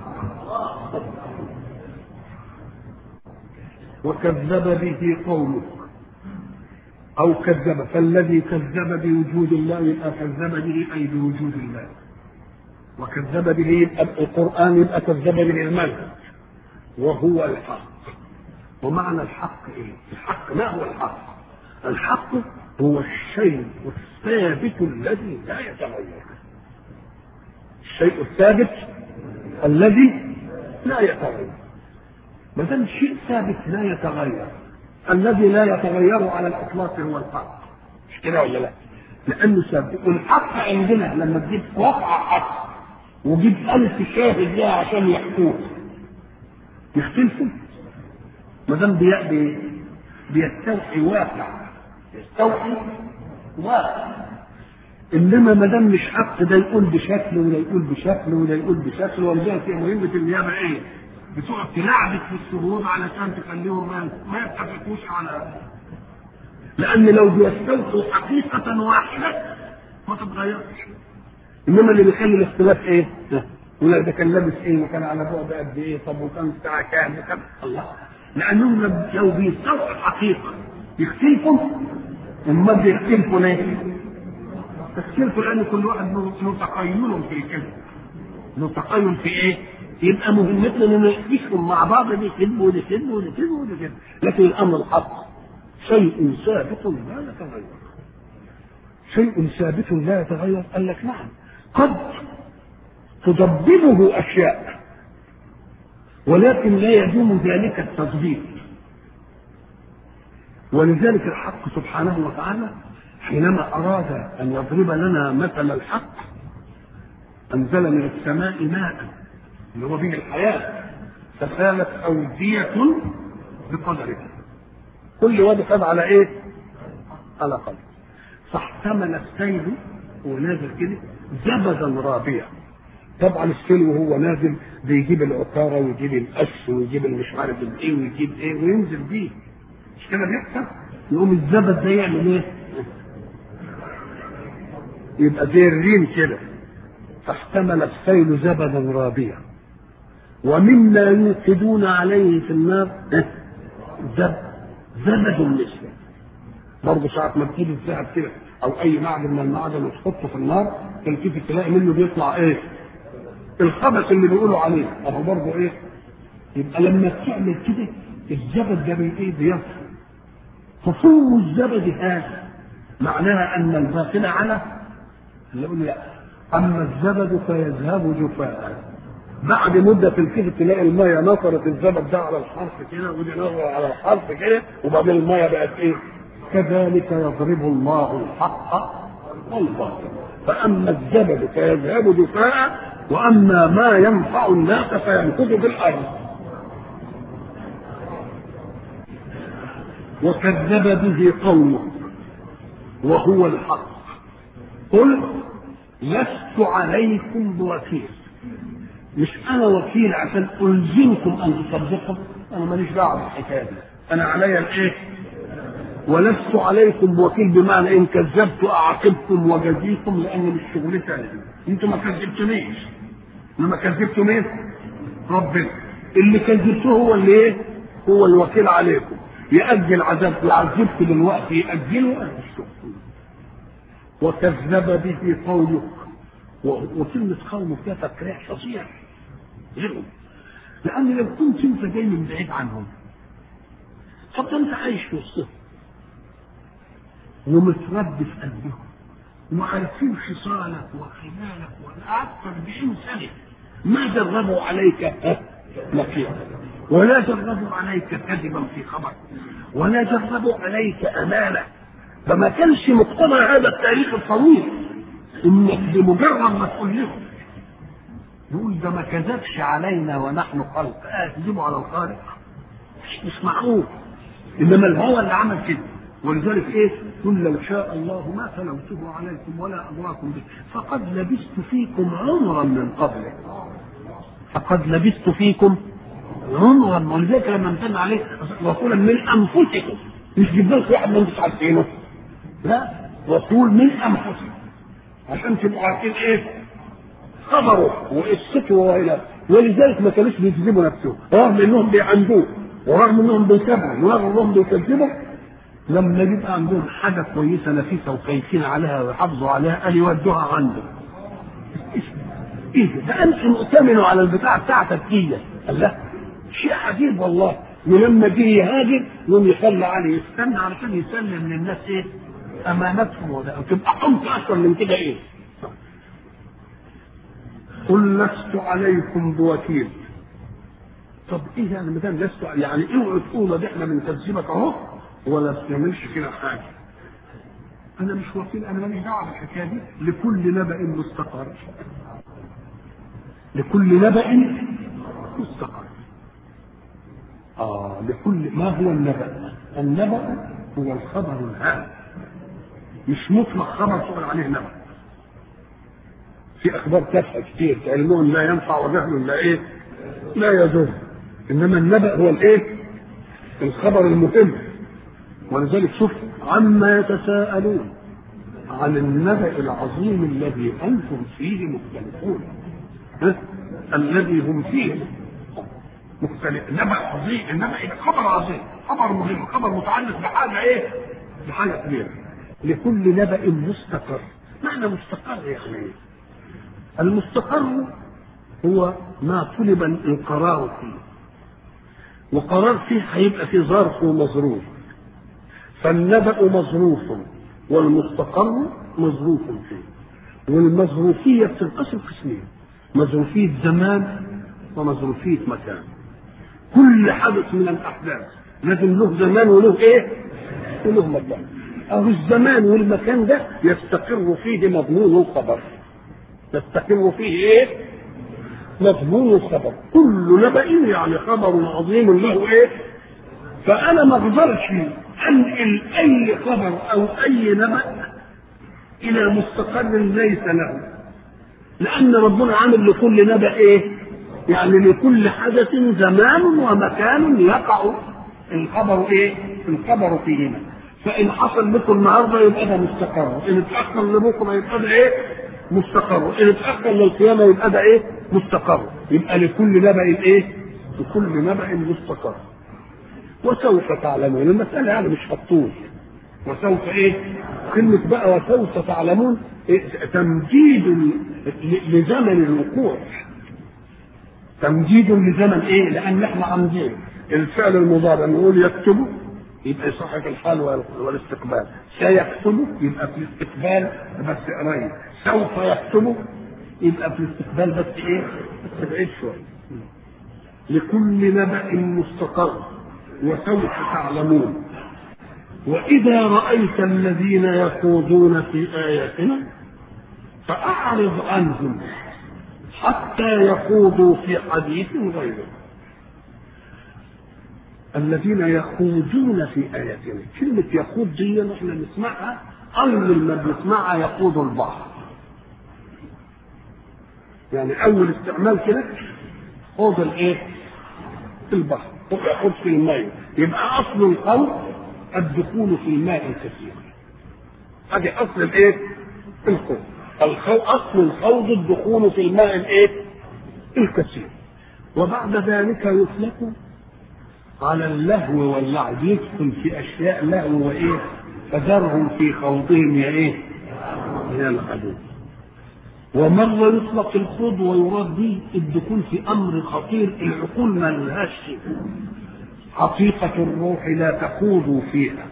وكذب به قومك او كذب فالذي كذب بوجود الله يبقى كذب به اي بوجود الله وكذب به يبقى القران يبقى كذب به المنهج وهو الحق ومعنى الحق ايه؟ الحق ما هو الحق؟ الحق هو الشيء الثابت الذي لا يتغير الشيء الثابت الذي لا يتغير ما دام شيء ثابت لا يتغير الذي لا يتغير على الاطلاق هو الحق مش كده ولا لا؟ لانه ثابت والحق عندنا لما تجيب واقع حق وجيب ألف شاهد لها عشان يحكوه يختلفوا ما دام بي- بي- بيستوحي واقع يستوحي واقع انما ما دام مش حق ده يقول بشكل وده يقول بشكل وده يقول بشكل ولذلك هي مهمه النيابه ايه؟ بتقعد تلعبك في الشهود علشان تخليهم ما ما يتفقوش على لان لو بيستوحوا حقيقه واحده ما تتغيرش انما اللي بيخلي الاختلاف ايه؟ يقول لك ده كان لابس ايه وكان على بعد قد ايه طب وكان الساعه كام وكان الله لانهم لو- لو بيستوحوا الحقيقه يختلفوا امال بيختلفوا ليه؟ يختلفوا لان كل واحد له له تقيل في الكذب له تقيل في ايه؟ يبقى مهمتنا ان نحكم مع بعض دي كذب ودي كذب ودي كذب ودي كذب لكن الامر الحق شيء ثابت لا يتغير شيء ثابت لا يتغير قال لك نعم قد تضببه اشياء ولكن لا يدوم ذلك التضبيب ولذلك الحق سبحانه وتعالى حينما اراد ان يضرب لنا مثل الحق انزل من السماء ماء اللي هو به الحياه فسالت اوديه بقدرها كل واد خد على ايه؟ على قدر فاحتمل السيل وهو نازل كده زبدا رابيا طبعا السيل وهو نازل بيجيب العكاره ويجيب القش ويجيب المش عارف ايه ويجيب ايه وينزل بيه مش كده بيحصل؟ يقوم الزبد ده يعمل ايه؟ يبقى زي الريم كده فاحتمل السيل زبدا رابيا ومما يوقدون عليه في النار زب زبد مثله برضه ساعة ما تجيب الذهب كده او اي معدن من المعدن وتحطه في النار تلتفت تلاقي منه بيطلع ايه الخبث اللي بيقولوا عليه اهو برضه ايه يبقى لما تعمل كده الزبد ده بي- ايه بيصفى فصوم الزبد هذا معناها ان الباطل على نقول لا اما الزبد فيذهب جفاء بعد مده تلتفت تلاقي الميه نطرت الزبد ده على الحرف كده ودي نظر على الحرف كده وبعدين الميه بقت ايه؟ كذلك يضرب الله الحق والباطل فاما الزبد فيذهب جفاء واما ما ينفع الناس فيمكث في الارض وكذب به قومه وهو الحق قل لست عليكم بوكيل مش انا وكيل عشان الزمكم ان تصدقوا انا ماليش دعوه بالحكايه دي انا عليا الايه ولست عليكم بوكيل بمعنى ان كذبت اعاقبكم وجزيكم لان مش شغلتي أنا. انتم ما كذبتونيش انما كذبتوا مين؟ ربنا اللي كذبتوه هو اللي ايه؟ هو الوكيل عليكم يأجل عذابكم يعذبكم دلوقتي يأجله أنا مش شغل. وكذب به قومك و- وكلمة قومك ده تكريح فظيع غيرهم لأن لو كنت أنت جاي من بعيد عنهم طب ده أنت عايش في وسطهم ومتربي في قلبهم وعارفين خصالك وخلالك وقعدت 40 سنة ما جربوا عليك ها؟ نكيرا ولا جربوا عليك كذبا في خبر ولا جربوا عليك أمانة فما كانش مقتضى هذا التاريخ الطويل انك بمجرد ما تقول لهم يقول ده ما كذبش علينا ونحن خلق اه تجيبوا على الخالق مش, مش معقول انما الهوى اللي عمل كده ولذلك ايه قل لو شاء الله ما تلوته عليكم ولا امراكم به فقد لبثت فيكم عمرا من قبله فقد لبثت فيكم عمرا ولذلك لما امتن عليه رسولا من انفسكم مش جبنا لكم واحد ما انتم عارفينه لا رسول من انفسكم عشان تبقوا عارفين ايه خبره وقصته والى ولذلك ما كانوش بيكذبوا نفسهم رغم انهم بيعندوه ورغم انهم بيتابعوا ورغم انهم بيكذبوا لما يبقى عندهم حاجه كويسه نفيسه وخايفين عليها ويحافظوا عليها قال يودوها عنده ايه ده ده انتم مؤتمنوا على البتاع بتاعتك دي قال لا شيء عجيب والله ولما جه يهاجر يوم يخلى عليه يستنى علشان يسلم للناس ايه امانتهم وده وتبقى حمق اكثر من كده ايه قل لست عليكم بوكيل طب ايه يعني ما دام لست يعني اوعوا تقولوا ده احنا بنكذبك اهو ولا بتعملش كده حاجه انا مش وكيل انا ماليش دعوه بالحكايه دي لكل نبأ مستقر لكل نبأ مستقر اه لكل ما هو النبأ النبأ هو الخبر الهام مش مطلق خبر تقول عليه نبأ في اخبار تافهه كتير علم لا ينفع وجهل لا ايه لا يضر انما النبأ هو الايه الخبر المهم ولذلك شوف عما يتساءلون عن النبأ العظيم الذي انتم فيه مختلفون ها؟ الذي هم فيه مختلف نبأ عظيم النبأ إيه؟ خبر عظيم خبر مهم خبر متعلق بحاجة ايه بحاجة كبيرة لكل نبأ مستقر معنى مستقر يعني ايه المستقر هو ما طلب القرار فيه وقرار فيه هيبقى فيه ظرف ومظروف فالنبأ مظروف والمستقر مظروف فيه والمظروفية بتنقسم قسمين مظروفية زمان ومظروفية مكان كل حدث من الأحداث لازم له زمان وله إيه؟ وله مكان أو الزمان والمكان ده يستقر فيه مضمون الخبر يستقر فيه إيه؟ مضمون الخبر كل نبأ يعني خبر عظيم له إيه؟ فأنا ما أقدرش أنقل أي خبر أو أي نبأ إلى مستقر ليس له لأن ربنا عامل لكل نبأ إيه؟ يعني لكل حدث زمان ومكان يقع الخبر إيه؟ الخبر فيهما فإن حصل لكم النهارده يبقى ده مستقر، إن اتأخر لبكرة يبقى ده إيه؟ مستقر، إن اتأخر للقيامة يبقى ده إيه؟ مستقر، يبقى لكل نبأ إيه؟ لكل نبأ مستقر. وسوف تعلمون المسألة يعني مش هتطول وسوف ايه كلمة بقى وسوف تعلمون إيه؟ تمجيد لزمن الوقوع تمجيد لزمن ايه لان احنا عاملين الفعل المضارع نقول يكتب يبقى يصحح الحال والاستقبال سيكتب يبقى في الاستقبال بس قريب سوف يكتب يبقى في الاستقبال بس ايه بس بعيد شويه لكل نبأ مستقر وسوف تعلمون وإذا رأيت الذين يخوضون في آياتنا فأعرض عنهم حتى يخوضوا في حديث غيره الذين يخوضون في آياتنا كلمة يخوض دي احنا نسمعها أول ما بنسمعها يخوض البحر يعني أول استعمال كده خوض الإيه؟ البحر يخوض في الماء يبقى أصل الخوض الدخول في الماء الكثير هذه أصل الإيه؟ الخوض الخو... أصل الخوض الدخول في الماء الإيه؟ الكثير وبعد ذلك يطلق على اللهو واللعب يدخل في اشياء لهو وايه فذرهم في خوضهم يا ايه يلعبون ومرة يطلق الخوض ويراد به الدخول في أمر خطير العقول ما لهاش حقيقة الروح لا تخوضوا فيها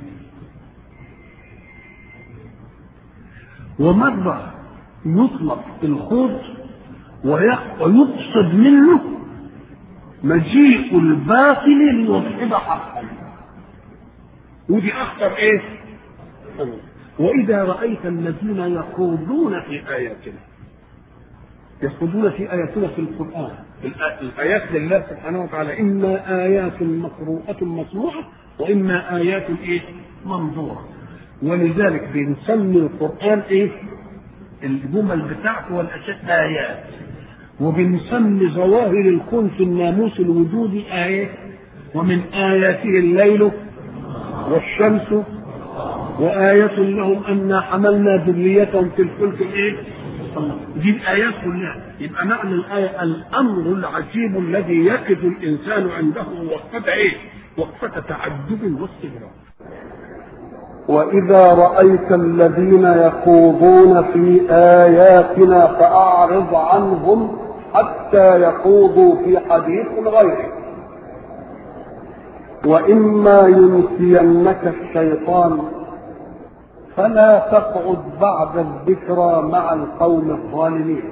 ومرة يطلق الخوض ويقصد منه مجيء الباطل ليصحب حقا ودي اخطر ايه واذا رايت الذين يخوضون في اياتنا يخوضون في اياتنا في القران الايات لله سبحانه وتعالى اما ايات مقروءه مسموعه واما ايات ايه منظوره ولذلك بنسمي القران ايه الجمل بتاعته والاشياء ايات وبنسمي ظواهر الكون في الناموس الوجودي آيات ومن آياته الليل والشمس وآية لهم أنا حملنا ذريتهم في الفلك الإيه؟ دي الآيات كلها يبقى معنى الآية الأمر العجيب الذي يقف الإنسان عنده وقفة إيه؟ وقفة تعجب واستغراب وإذا رأيت الذين يخوضون في آياتنا فأعرض عنهم حتى يخوضوا في حديث غيره واما ينسينك الشيطان فلا تقعد بعد الذكرى مع القوم الظالمين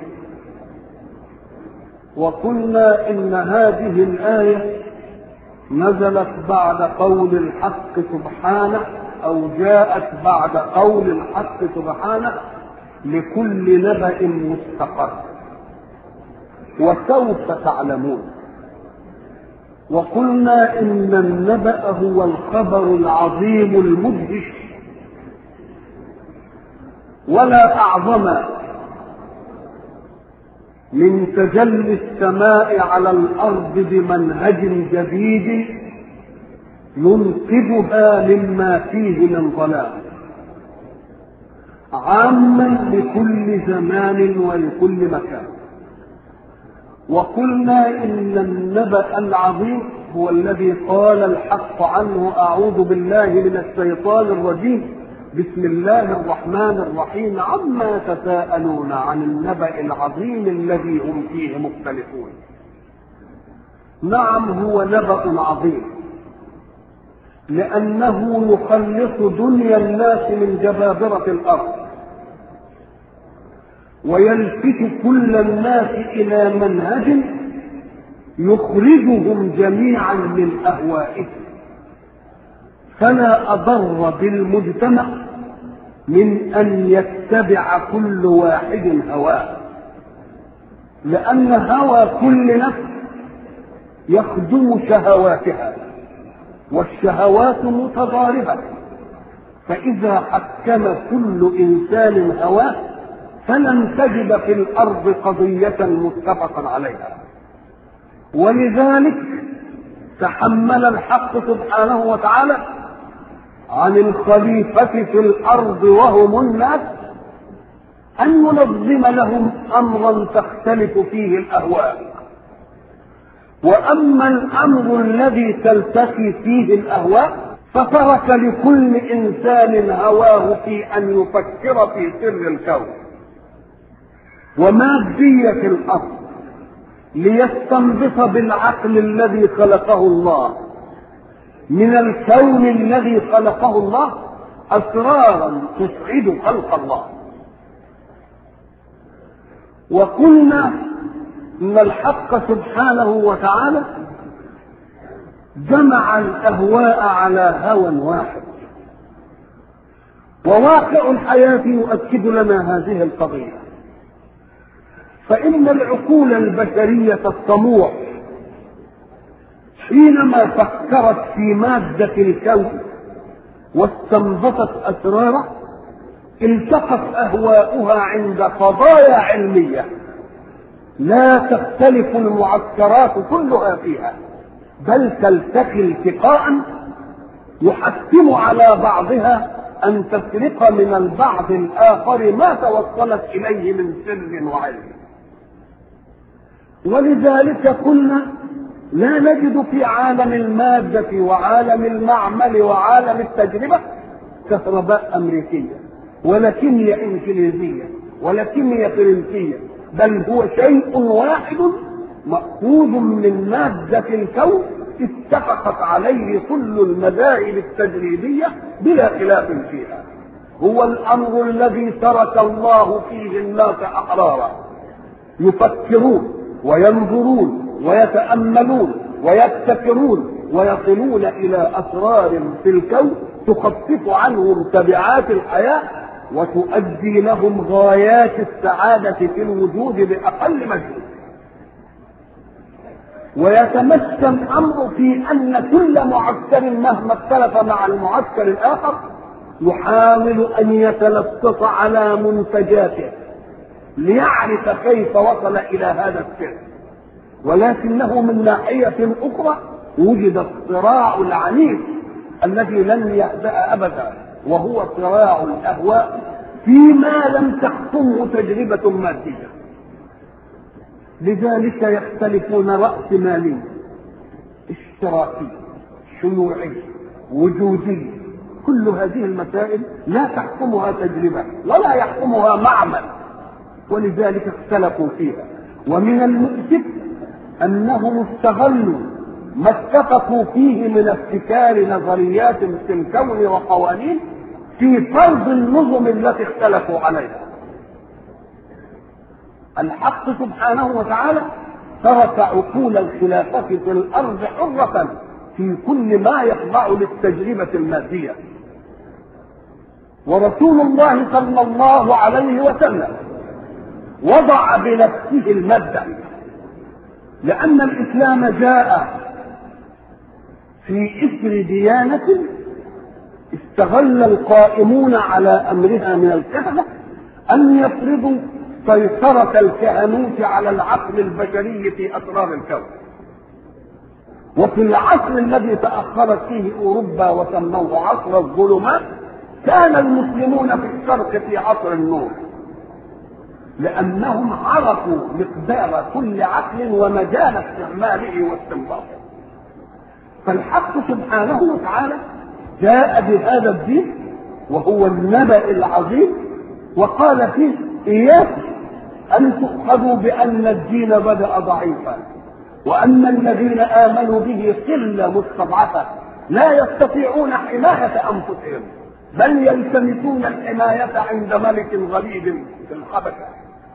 وقلنا ان هذه الايه نزلت بعد قول الحق سبحانه او جاءت بعد قول الحق سبحانه لكل نبأ مستقر وسوف تعلمون وقلنا ان النبأ هو الخبر العظيم المدهش ولا اعظم من تجلي السماء على الارض بمنهج جديد ينقذها مما فيه من ظلام عاما لكل زمان ولكل مكان وقلنا ان النبأ العظيم هو الذي قال الحق عنه اعوذ بالله من الشيطان الرجيم بسم الله الرحمن الرحيم عما تساءلون عن النبأ العظيم الذي هم فيه مختلفون نعم هو نبأ عظيم لأنه يخلص دنيا الناس من جبابرة الأرض ويلفت كل الناس إلى منهج يخرجهم جميعا من أهوائهم فلا أضر بالمجتمع من أن يتبع كل واحد هواه لأن هوى كل نفس يخدم شهواتها والشهوات متضاربة فإذا حكم كل إنسان هواه فلن تجد في الأرض قضية متفقا عليها ولذلك تحمل الحق سبحانه وتعالى عن الخليفة في الأرض وهم الناس أن ينظم لهم أمرا تختلف فيه الأهواء وأما الأمر الذي تلتقي فيه الأهواء فترك لكل انسان هواه في ان يفكر في سر الكون وماديه الارض ليستنبط بالعقل الذي خلقه الله من الكون الذي خلقه الله اسرارا تسعد خلق الله وقلنا ان الحق سبحانه وتعالى جمع الاهواء على هوى واحد وواقع الحياه يؤكد لنا هذه القضيه فان العقول البشريه الطموح حينما فكرت في ماده الكون واستنبطت اسراره التقت اهواؤها عند قضايا علميه لا تختلف المعسكرات كلها فيها بل تلتقي التقاء يحتم على بعضها ان تسرق من البعض الاخر ما توصلت اليه من سر وعلم ولذلك قلنا لا نجد في عالم المادة وعالم المعمل وعالم التجربة كهرباء أمريكية ولا كيمياء إنجليزية ولا كيمياء فرنسية بل هو شيء واحد مأخوذ من مادة الكون اتفقت عليه كل المذاهب التجريبية بلا خلاف فيها هو الأمر الذي ترك الله فيه الناس أحرارا يفكرون وينظرون ويتأملون ويبتكرون ويصلون إلى أسرار في الكون تخفف عنهم تبعات الحياة وتؤدي لهم غايات السعادة في الوجود بأقل مجهود ويتمثل الأمر في أن كل معسكر مهما اختلف مع المعسكر الآخر يحاول أن يتلصص على منتجاته ليعرف كيف وصل إلى هذا السر ولكنه من ناحية أخرى وجد الصراع العنيف الذي لن يهدأ أبدا وهو صراع الأهواء فيما لم تحكمه تجربة مادية لذلك يختلفون رأس مالي اشتراكي شيوعي وجودي كل هذه المسائل لا تحكمها تجربة ولا يحكمها معمل ولذلك اختلفوا فيها ومن المؤسف انهم استغلوا ما اتفقوا فيه من ابتكار نظريات في الكون وقوانين في فرض النظم التي اختلفوا عليها الحق سبحانه وتعالى ترك عقول الخلافة في الأرض حرة في كل ما يخضع للتجربة المادية ورسول الله صلى الله عليه وسلم وضع بنفسه المبدأ لأن الإسلام جاء في إثر ديانة استغل القائمون على أمرها من الكهنة أن يفرضوا سيطرة الكهنوت على العقل البشري في أسرار الكون وفي العصر الذي تأخرت فيه أوروبا وسموه عصر الظلمات كان المسلمون في الشرق في عصر النور لأنهم عرفوا مقدار كل عقل ومجال استعماله واستنباطه فالحق سبحانه وتعالى جاء بهذا الدين وهو النبأ العظيم وقال فيه إياكم أن تؤخذوا بأن الدين بدأ ضعيفا وأن الذين آمنوا به قلة مستضعفة لا يستطيعون حماية أنفسهم بل يلتمسون الحماية عند ملك غريب في الحبشة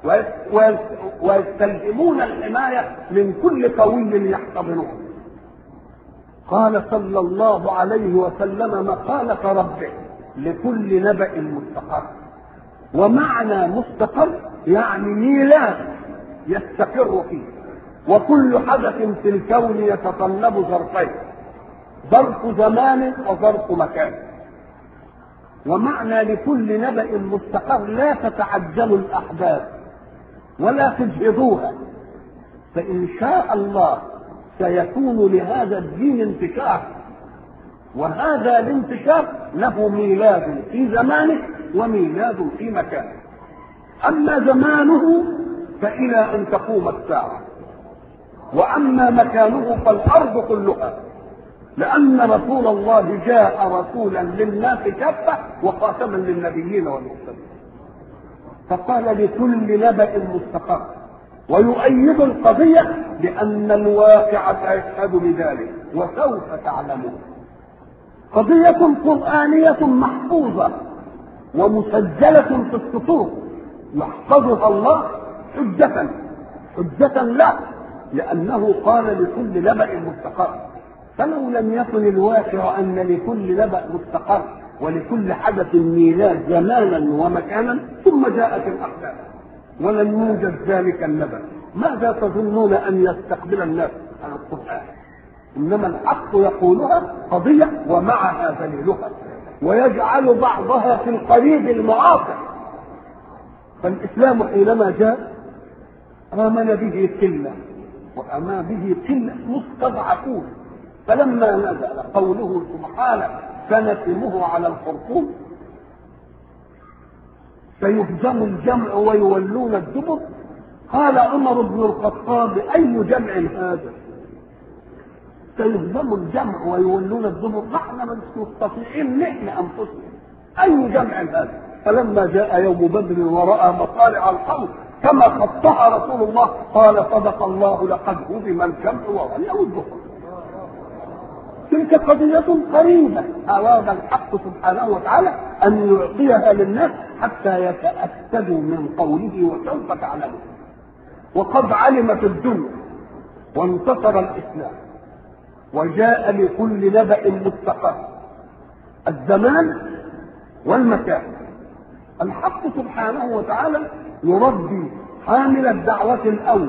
ويستلزمون الحماية من كل قوي يحتضنه قال صلى الله عليه وسلم مقالة ربه لكل نبأ مستقر ومعنى مستقر يعني ميلاد يستقر فيه وكل حدث في الكون يتطلب ظرفين ظرف زمان وظرف مكان ومعنى لكل نبأ مستقر لا تتعجل الأحداث ولا تجهضوها فإن شاء الله سيكون لهذا الدين انتشار وهذا الانتشار له ميلاد في زمانه وميلاد في مكانه أما زمانه فإلى أن تقوم الساعة وأما مكانه فالأرض كلها لأن رسول الله جاء رسولا للناس كافة وخاتما للنبيين والمرسلين فقال لكل نبأ مستقر ويؤيد القضية بأن الواقع سيشهد بذلك وسوف تعلمون قضية قرآنية محفوظة ومسجلة في السطور يحفظها الله حجة حجة له لأنه قال لكل نبأ مستقر فلو لم يكن الواقع أن لكل نبأ مستقر ولكل حدث ميلاد زمانا ومكانا ثم جاءت الأحداث ولم يوجد ذلك النبأ ماذا تظنون أن يستقبل الناس على القرآن إنما الحق يقولها قضية ومعها دليلها ويجعل بعضها في القريب المعاصر فالإسلام حينما جاء آمن به قلة وأما به قلة مستضعفون فلما نزل قوله سبحانه سنتمه على الخرطوم سيهزم الجمع ويولون الدبر قال عمر بن الخطاب أي جمع هذا سيهزم الجمع ويولون الدبر نحن مش مستطيعين نحن أنفسنا أي جمع هذا فلما جاء يوم بدر ورأى مطالع القوم كما خطها رسول الله قال صدق الله لقد هزم الجمع وولوا الدبر تلك قضية قريبة أراد الحق سبحانه وتعالى أن يعطيها للناس حتى يتأكدوا من قوله وسوف تعلمون وقد علمت الدنيا وانتصر الإسلام وجاء لكل نبأ مستقر الزمان والمكان الحق سبحانه وتعالى يربي حامل الدعوة الأول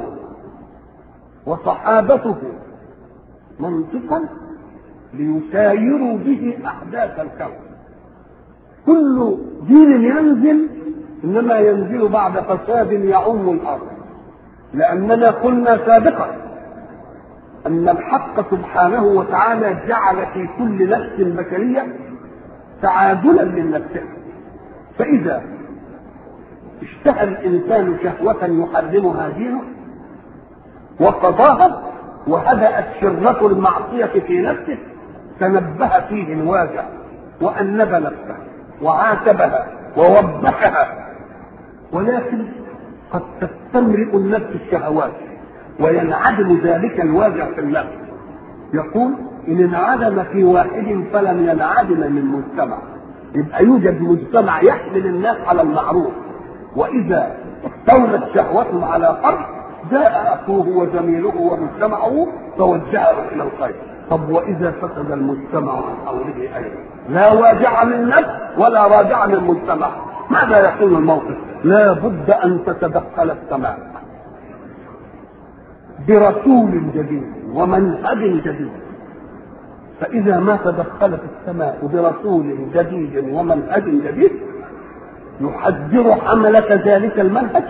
وصحابته منطقا ليسايروا به احداث الكون كل دين ينزل انما ينزل بعد فساد يعم الارض لاننا قلنا سابقا ان الحق سبحانه وتعالى جعل في كل نفس بشريه تعادلا من نفسها فاذا اشتهى الانسان شهوه يحرمها دينه وقضاها وهدأت شرة المعصية في نفسه تنبه فيه الواجع وأنب نفسه وعاتبها ووبخها ولكن قد تستمرئ النفس الشهوات وينعدم ذلك الواجع في النفس يقول إن انعدم في واحد فلم ينعدم من مجتمع يبقى يوجد مجتمع يحمل الناس على المعروف وإذا استولت شهوته على فرد جاء أخوه وزميله ومجتمعه فوجهه إلى الخير طب واذا فسد المجتمع عن حوله ايضا لا واجع للنفس ولا راجع للمجتمع ماذا يكون الموقف لا بد ان تتدخل السماء برسول جديد ومنهج جديد فاذا ما تدخلت السماء برسول جديد ومنهج جديد يحذر حملة ذلك المنهج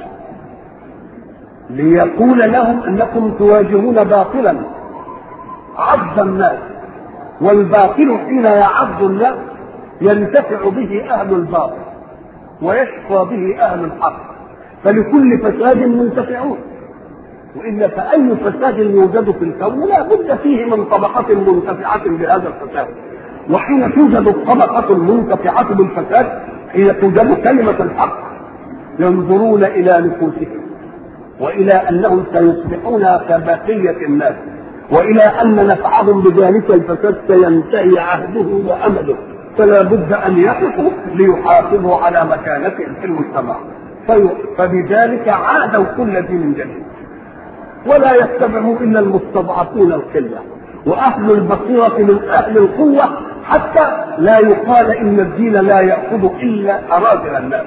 ليقول لهم انكم تواجهون باطلا عض الناس والباطل حين يعض الناس ينتفع به اهل الباطل ويشقى به اهل الحق فلكل فساد منتفعون والا فاي فساد يوجد في الكون لا بد فيه من طبقه منتفعه بهذا الفساد وحين توجد الطبقه المنتفعه بالفساد حين توجد كلمه الحق ينظرون الى نفوسهم والى انهم سيصبحون كبقيه الناس والى ان نفعهم بذلك الفساد سينتهي عهده وامله فلا بد ان يقفوا ليحافظوا على مكانتهم في المجتمع فبذلك عادوا كل دين جديد ولا يتبعوا الا المستضعفون القله واهل البصيره من اهل القوه حتى لا يقال ان الدين لا ياخذ الا اراذل الناس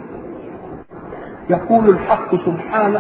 يقول الحق سبحانه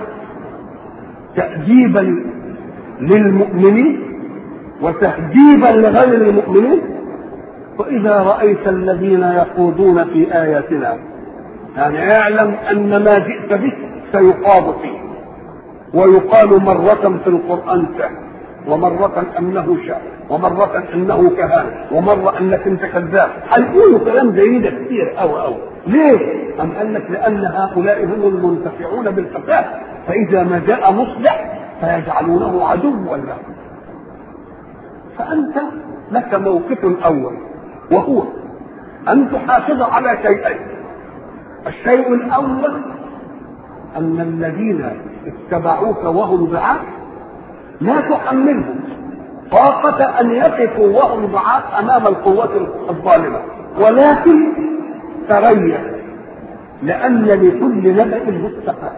تأديبا للمؤمنين وتهديبا لغير المؤمنين وإذا رأيت الذين يخوضون في آياتنا يعني اعلم أن ما جئت به سيقاض فيه ويقال مرة في القرآن سحر ومرة أنه شعر ومرة أنه كهان ومرة أنك أنت كذاب هيقولوا كلام زي ده كتير أو أو ليه؟ أم قال لك لأن هؤلاء هم المنتفعون بالفساد فإذا ما جاء مصلح فيجعلونه عدوا له فأنت لك موقف اول وهو ان تحافظ على شيئين الشيء الاول ان الذين اتبعوك وهم ضعاف لا تحملهم طاقة أن يقفوا وهم ضعاف أمام القوة الظالمة ولكن تريث لأن لكل نبأ مستقر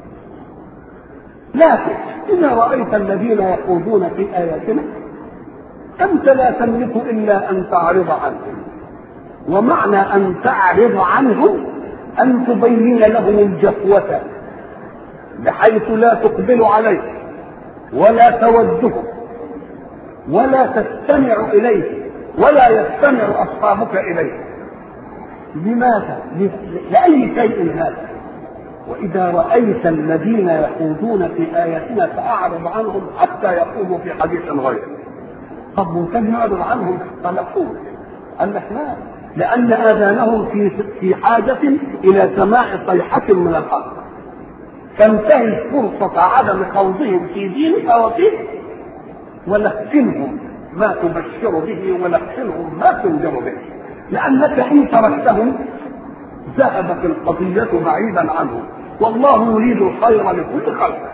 لكن إذا رأيت الذين يخوضون في آياتنا أنت لا تملك إلا أن تعرض عنهم ومعنى أن تعرض عنهم أن تبين لهم الجفوة بحيث لا تقبل عليه ولا تودهم ولا تستمع إليه ولا يستمع أصحابك إليه لماذا؟ لأي شيء هذا وإذا رأيت الذين يخوضون في آياتنا فأعرض عنهم حتى يخوضوا في حديث غيره طب ممكن نعرض عنهم فنقول قال لك لا لأن آذانهم في في حاجة إلى سماع صيحة من الحق تنتهي فرصة عدم خوضهم في دينك وفيه ولكنهم ما تبشر به ولكنهم ما تنذر به لأنك إن تركتهم ذهبت القضية بعيدا عنهم والله يريد الخير لكل خلق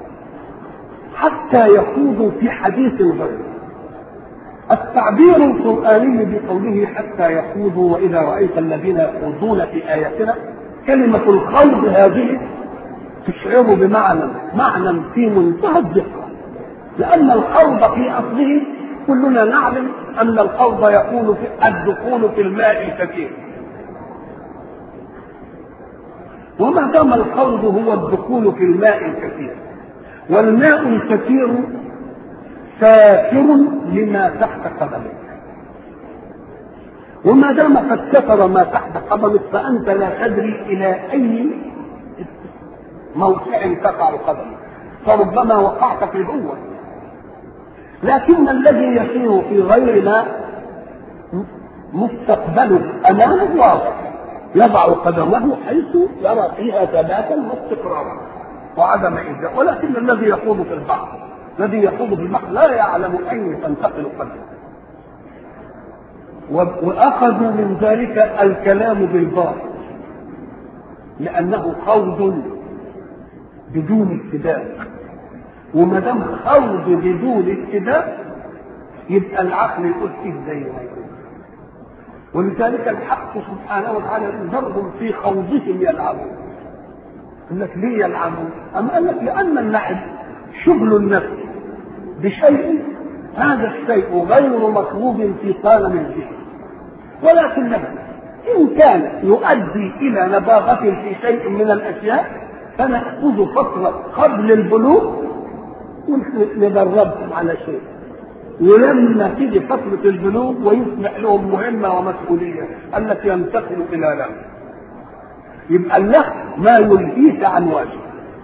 حتى يخوضوا في حديث غيره التعبير القرآني بقوله حتى يخوضوا وإذا رأيت الذين يخوضون في آياتنا كلمة الخوض هذه تشعر بمعنى معنى في منتهى الدقة لأن الخوض في أصله كلنا نعلم أن الخوض يكون في الدخول في الماء الكثير وما دام الخوض هو الدخول في الماء الكثير والماء الكثير ساتر لما تحت قدمك وما دام قد ستر ما تحت قدمك فأنت لا تدري إلى أي موقع تقع قدمك فربما وقعت في الهوة لكن الذي يسير في غير ماء مستقبله أمامه واضح يضع قدمه حيث يرى فيها ثباتا واستقرارا وعدم إيجاب ولكن الذي يخوض في البحر الذي يخوض في البحر لا يعلم أين تنتقل قدمه وأخذوا من ذلك الكلام بالباطل لأنه خوض بدون ابتداء وما دام خوض بدون ابتداء يبقى العقل يقول فيه زي ما يقول ولذلك الحق سبحانه وتعالى ذرهم في خوضهم يلعبون قال لك ليه يلعبون؟ أم قال لك لأن اللعب شغل النفس بشيء هذا الشيء غير مطلوب في طالب الذهن ولكنه إن كان يؤدي إلى نباغة في شيء من الأشياء فنأخذ فترة قبل البلوغ وندربهم على شيء ولما تيجي فترة البلوغ ويصبح لهم مهمة ومسؤولية قال لك ينتقلوا إلى له يبقى الله ما يلهيك عن واجب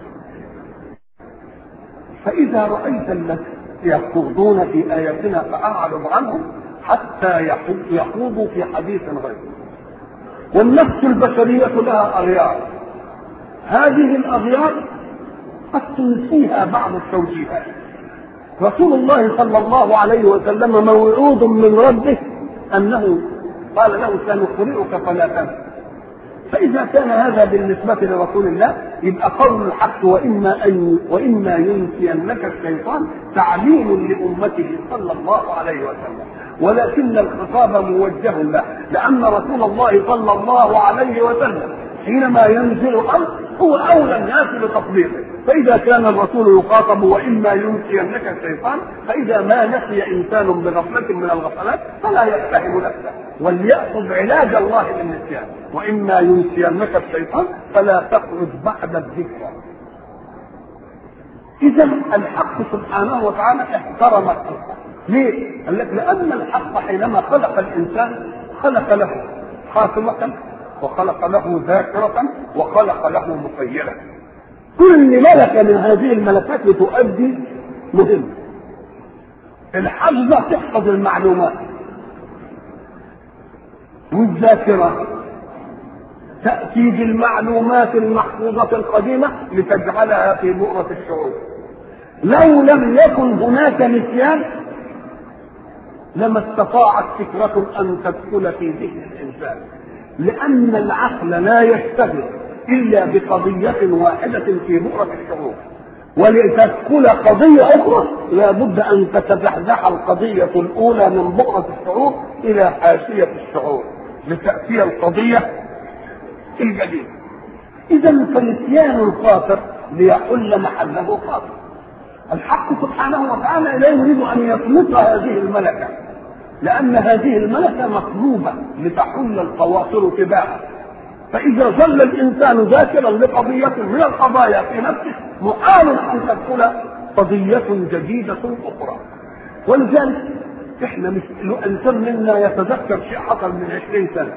فإذا رأيت الذين يخوضون في آياتنا فأعرض عنهم حتى يخوضوا في حديث غيره والنفس البشرية لها أغيار هذه الأغيار قد تنسيها بعض التوجيهات رسول الله صلى الله عليه وسلم موعود من ربه انه قال له سنقرئك فلا تنسى فاذا كان هذا بالنسبه لرسول الله يبقى قول الحق واما ان واما ينسينك الشيطان تعليم لامته صلى الله عليه وسلم ولكن الخطاب موجه له لان رسول الله صلى الله عليه وسلم حينما ينزل امر هو اولى الناس بتطبيقه فإذا كان الرسول يخاطب وإما ينسينك الشيطان فإذا ما نسي إنسان بغفلة من الغفلات فلا يتهم نفسه وليأخذ علاج الله للنسيان وإما ينسينك الشيطان فلا تخرج بعد الذكرى إذا الحق سبحانه وتعالى احترم الخلق ليه؟ قال لك لأن الحق حينما خلق الإنسان خلق له خاتمة وخلق له ذاكرة وخلق له مخيلة كل ملكة من هذه الملكات بتؤدي مهمة الحفظة تحفظ المعلومات والذاكرة تأتي بالمعلومات المحفوظة القديمة لتجعلها في بؤرة الشعور لو لم يكن هناك نسيان لما استطاعت فكرة أن تدخل في ذهن الإنسان لأن العقل لا يشتغل إلا بقضية واحدة في بؤرة الشعور ولتدخل قضية أخرى لابد أن تتزحزح القضية الأولى من بؤرة الشعور إلى حاشية الشعور لتأتي القضية الجديدة إذا فنسيان الخاطر ليحل محله خاطر الحق سبحانه وتعالى لا يريد أن يطلق هذه الملكة لأن هذه الملكة مطلوبة لتحل الخواطر تباعا فإذا ظل الإنسان ذاكرا لقضية من القضايا في نفسه محال أن تدخل قضية جديدة أخرى ولذلك احنا مش الانسان منا يتذكر شيء حصل من عشرين سنه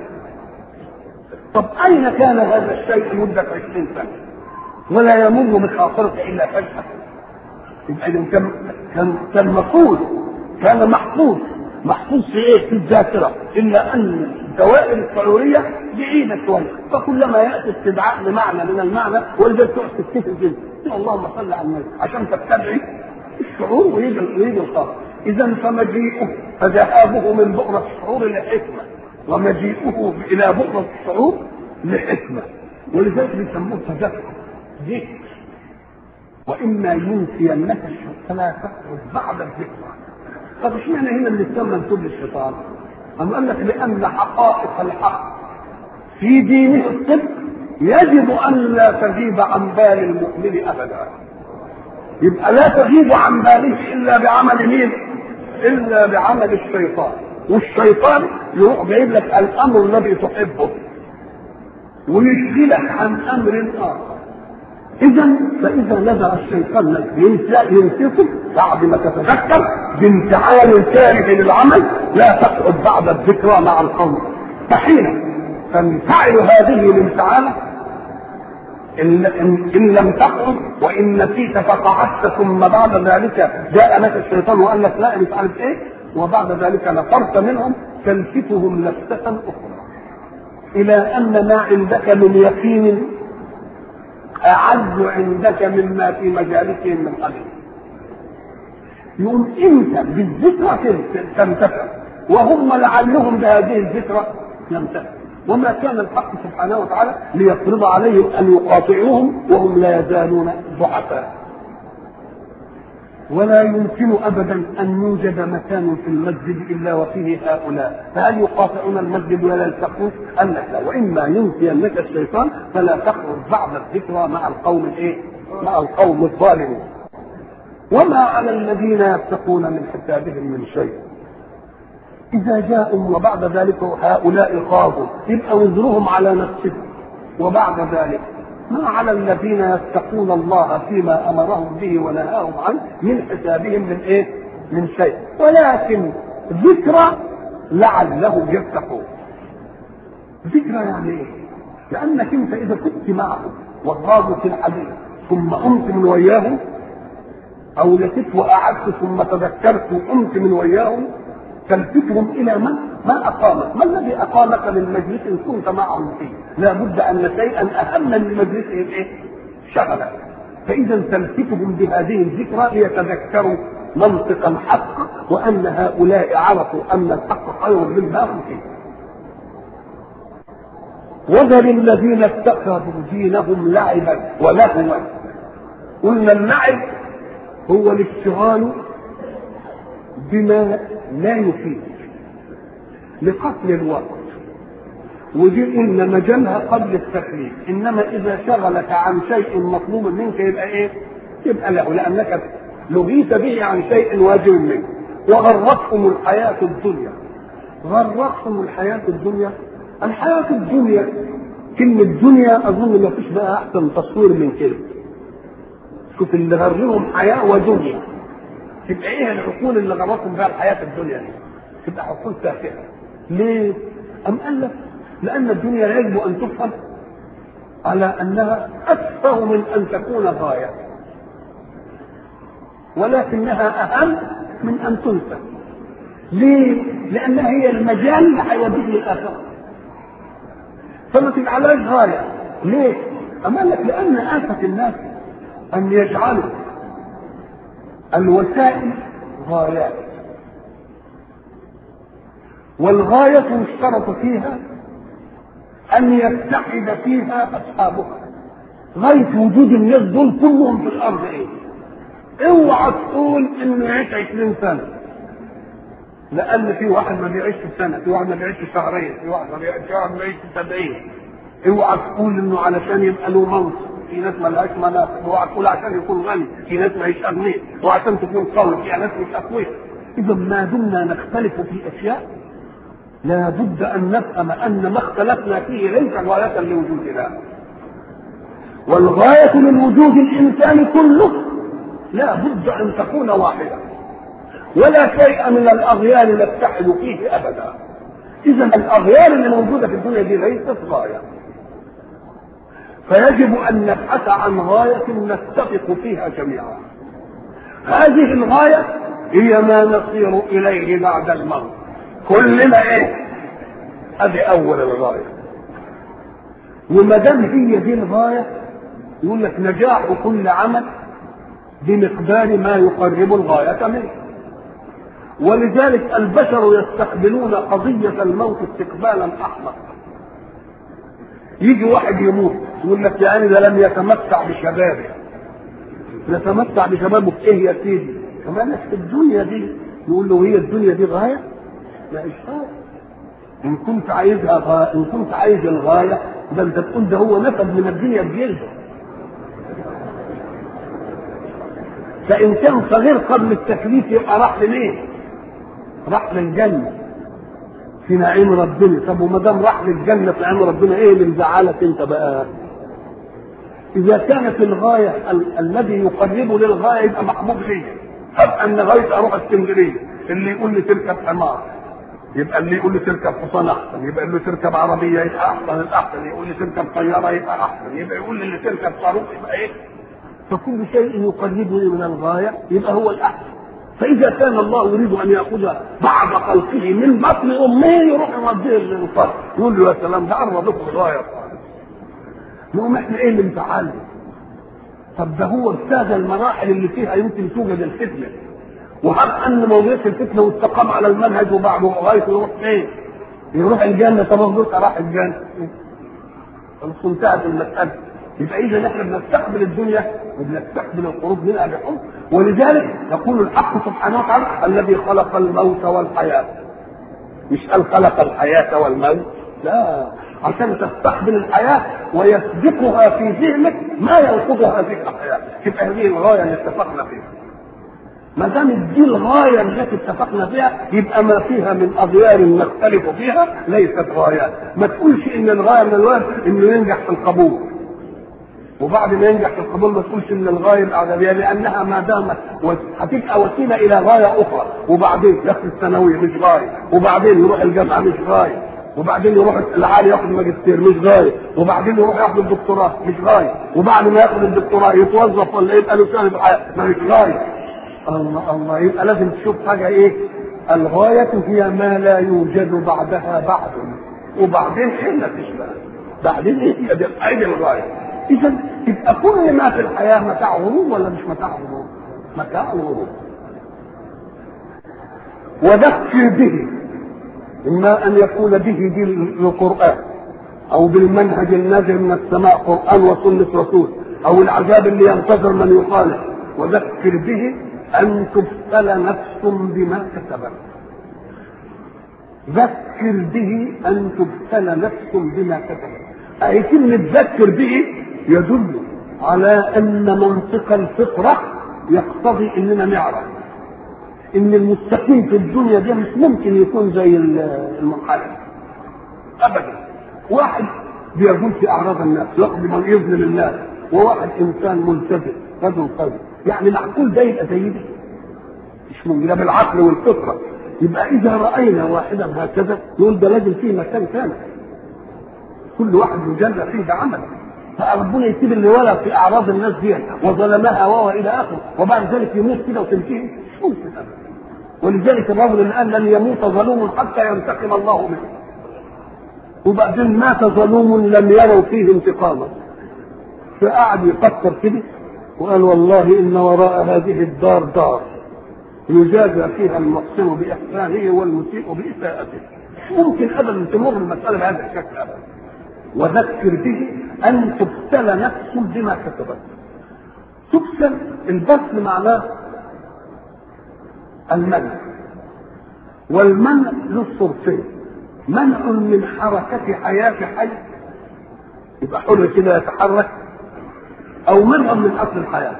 طب اين كان هذا الشيء مده عشرين سنه ولا يمر بخاطرك الا فجاه يبقى اذا كان كان كان مفقود كان محفوظ محفوظ في ايه؟ في الذاكره الا ان الدوائر الشعوريه بعيده شويه فكلما ياتي استدعاء لمعنى من المعنى ولذلك تقعد تفتكر كده اللهم صل على النبي عشان تتبعي الشعور ويجي ويجي الخاطر اذا فمجيئه فذهابه من بؤرة الشعور لحكمة ومجيئه الى بؤرة الشعور لحكمة ولذلك بيسموه تذكر ذكر واما ينسينك الشيطان فلا تخرج بعد الذكرى طب اشمعنى هنا اللي تم منسوب للشيطان؟ أم قال لك لأن حقائق الحق في دينه الصدق يجب أن لا تغيب عن بال المؤمن أبدا يبقى لا تغيب عن باله إلا بعمل مين؟ إلا بعمل الشيطان والشيطان يروح جايب لك الأمر الذي تحبه ويشغلك عن أمر آخر إذا فإذا نزع الشيطان لك ينسفك بعد ما تتذكر بانتعال كاره للعمل لا تقعد بعد الذكرى مع القوم فحين تنفعل هذه الانفعالة إن, إن, إن لم تقعد وإن نسيت فقعدت ثم بعد ذلك جاء لك الشيطان وقال لك لا مش عارف إيه وبعد ذلك نفرت منهم تلفتهم لفتة أخرى إلى أن ما عندك من يقين أعز عندك مما في مجالسهم من قبل يقوم أنت بالذكرى تنتفع وهم لعلهم بهذه الذكرى ينتفع وما كان الحق سبحانه وتعالى ليفرض عليهم أن يقاطعوهم وهم لا يزالون ضعفاء ولا يمكن ابدا ان يوجد مكان في المسجد الا وفيه هؤلاء فهل يقاطعون المسجد ولا يلتقون؟ قال لك لا واما ينسينك الشيطان فلا تخرج بعد الذكرى مع القوم الايه؟ مع القوم الظالمين وما على الذين يتقون من حسابهم من شيء اذا جاءوا وبعد ذلك هؤلاء خاضوا يبقى وزرهم على نفسهم وبعد ذلك ما على الذين يتقون الله فيما امرهم به ونهاهم عنه من حسابهم من ايه؟ من شيء ولكن ذكرى لعلهم يتقون ذكرى يعني ايه؟ لانك انت اذا كنت معهم وخاضوا في الحديث ثم قمت من وياهم او نسيت وقعدت ثم تذكرت وقمت من وياهم تلفتهم الى من؟ ما اقامك؟ ما الذي اقامك للمجلس ان كنت معهم فيه؟ لا بد ان شيئا اهم من مجلسهم ايه؟ شغلك. فاذا تلفتهم بهذه الذكرى ليتذكروا منطق الحق وان هؤلاء عرفوا ان الحق خير مما هم فيه. وذر الذين اتخذوا دينهم لعبا ولهوا قلنا اللعب هو الاشتغال بما لا يفيد لقتل الوقت ودي قلنا مجالها قبل التكليف انما اذا شغلك عن شيء مطلوب منك يبقى ايه؟ يبقى له لانك لغيت به عن شيء واجب منك وغرتهم الحياة الدنيا غرتهم الحياة الدنيا الحياة الدنيا كلمة دنيا أظن ما فيش بقى أحسن تصوير من كده شوف اللي غرهم حياة ودنيا تبقى ايه العقول اللي غرتهم بها الحياه الدنيا دي؟ تبقى عقول تافهه. ليه؟ أم قال لك لأن الدنيا يجب أن تفهم على أنها أتفه من أن تكون غاية. ولكنها أهم من أن تنسى. ليه؟ لأنها هي المجال لحياة الآخرة. فما تجعلهاش غاية. ليه؟ أم قال لك لأن آفة الناس أن يجعلوا الوسائل غايات والغاية يشترط فيها أن يتحد فيها أصحابها غاية وجود الناس دول كلهم في الأرض إيه؟ اوعى تقول إنه يعيش 20 سنة لأن في واحد ما بيعيش سنة، في واحد ما بيعيش شهرين، في واحد ما بيعيش شهر ما بيعيش 70 اوعى تقول إنه علشان يبقى له منصب في ناس ما لهاش مناصب اوعى تقول عشان يكون غني في ناس ما هيش اغنياء وعشان تكون قوي في ناس مش اقوياء اذا ما دمنا نختلف في اشياء لا بد ان نفهم ان ما اختلفنا فيه ليس غايه لوجودنا والغايه من وجود الانسان كله لا بد ان تكون واحده ولا شيء من الاغيار نتحد فيه ابدا اذا الاغيار اللي موجوده في الدنيا دي ليست غايه فيجب ان نبحث عن غايه نتفق فيها جميعا هذه الغايه هي ما نصير اليه بعد الموت كلنا ايه هذه اول الغايه وما دام هي دي الغايه يقول لك نجاح كل عمل بمقدار ما يقرب الغايه منه ولذلك البشر يستقبلون قضيه الموت استقبالا احمق يجي واحد يموت يقول لك يعني ده لم يتمتع بشبابه يتمتع بشبابه في ايه يا سيدي كمان في الدنيا دي يقول له هي الدنيا دي غايه لا اشهار ان كنت عايزها غاية ان كنت عايز الغايه ده انت تقول ده هو نفذ من الدنيا بجلده فان كان صغير قبل التكليف يبقى راح لمين؟ راح للجنه في نعيم ربنا طب وما دام راح للجنه في نعيم ربنا ايه اللي مزعلك انت بقى؟ اذا كانت الغايه ال- الذي يقرب للغايه يبقى محبوب ليه طب ان غايه اروح اسكندريه اللي يقول لي تركب حمار يبقى اللي يقول لي تركب حصان احسن يبقى اللي تركب عربيه يبقى احسن الاحسن يقول لي تركب طياره يبقى احسن يبقى يقول لي اللي تركب صاروخ يبقى ايه فكل شيء يقربني من الغايه يبقى هو الاحسن فاذا كان الله يريد ان ياخذ بعض خلقه من بطن امه يروح يوديه للفرق يقول له يا سلام ده قرب لكم الغايه نقوم احنا ايه اللي مزعلنا طب ده هو اجتاز المراحل اللي فيها يمكن توجد الفتنه وهب ان موضوع الفتنه واستقام على المنهج وبعده غايه يروح فين؟ يروح الجنه طب مبروك راح الجنه خلاص انتهت المساله يبقى اذا احنا بنستقبل الدنيا وبنستقبل الخروج منها بحب ولذلك يقول الحق سبحانه وتعالى الذي خلق الموت والحياه مش قال خلق الحياه والموت لا عشان تستقبل الحياه ويسبقها في ذهنك ما ينقض هذه الحياه تبقى هذه الغايه اللي اتفقنا فيها ما دام دي الغايه التي اتفقنا فيها يبقى ما فيها من اغيار نختلف فيها ليست غايات ما تقولش ان الغايه من الوقت انه ينجح في القبول وبعد ما ينجح في القبول ما تقولش ان الغايه الاعجابيه لانها ما دامت هتبقى وسيله الى غايه اخرى وبعدين ياخد الثانويه مش غايه وبعدين يروح الجامعه مش غايه وبعدين يروح العالي ياخد ماجستير مش غايه وبعدين يروح ياخد الدكتوراه مش غايه وبعد ما ياخد الدكتوراه يتوظف ولا يبقى له سنه في الحياه ما مش غايه الله الله يبقى لازم تشوف حاجه ايه الغايه هي ما لا يوجد بعدها بعد وبعدين حين تشبه بعدين ايه هي دي هي الغايه اذا يبقى كل ما في الحياه متاع غرور ولا مش متاع غرور؟ متاع غرور وذكر به اما ان يكون به دي القران او بالمنهج النازل من السماء قران وسنه رسول او العذاب اللي ينتظر من يخالف وذكر به ان تبتلى نفس بما كسبت ذكر به ان تبتلى نفس بما كسبت اي كلمه ذكر به يدل على ان منطق الفطره يقتضي اننا نعرف ان المستقيم في الدنيا دي مش ممكن يكون زي المنحرف ابدا واحد بيقول في اعراض الناس يقضي من يظلم الناس وواحد انسان ملتزم رجل قوي يعني معقول ده يبقى زي ده مش ممكن ده بالعقل والفطره يبقى اذا راينا واحدا هكذا نقول ده لازم فيه مكان ثاني كل واحد يجلى فيه بعمل فربنا يسيب اللي ولد في اعراض الناس دي وظلمها وهو الى اخره وبعد ذلك يموت كده وتنتهي مش ممكن ابدا ولذلك الرجل اللي قال لن يموت ظلوم حتى ينتقم الله منه وبعدين مات ظلوم لم يروا فيه انتقاما فقعد يفكر كده وقال والله ان وراء هذه الدار دار يجازى فيها المحسن باحسانه والمسيء باساءته مش ممكن ابدا تمر المساله بهذا الشكل ابدا وذكر به ان تبتلى نفس بما كسبت تبتل البطل معناه المنع والمنع له صورتين منع من حركة حياة حي يبقى حر كده يتحرك أو منع من أصل الحياة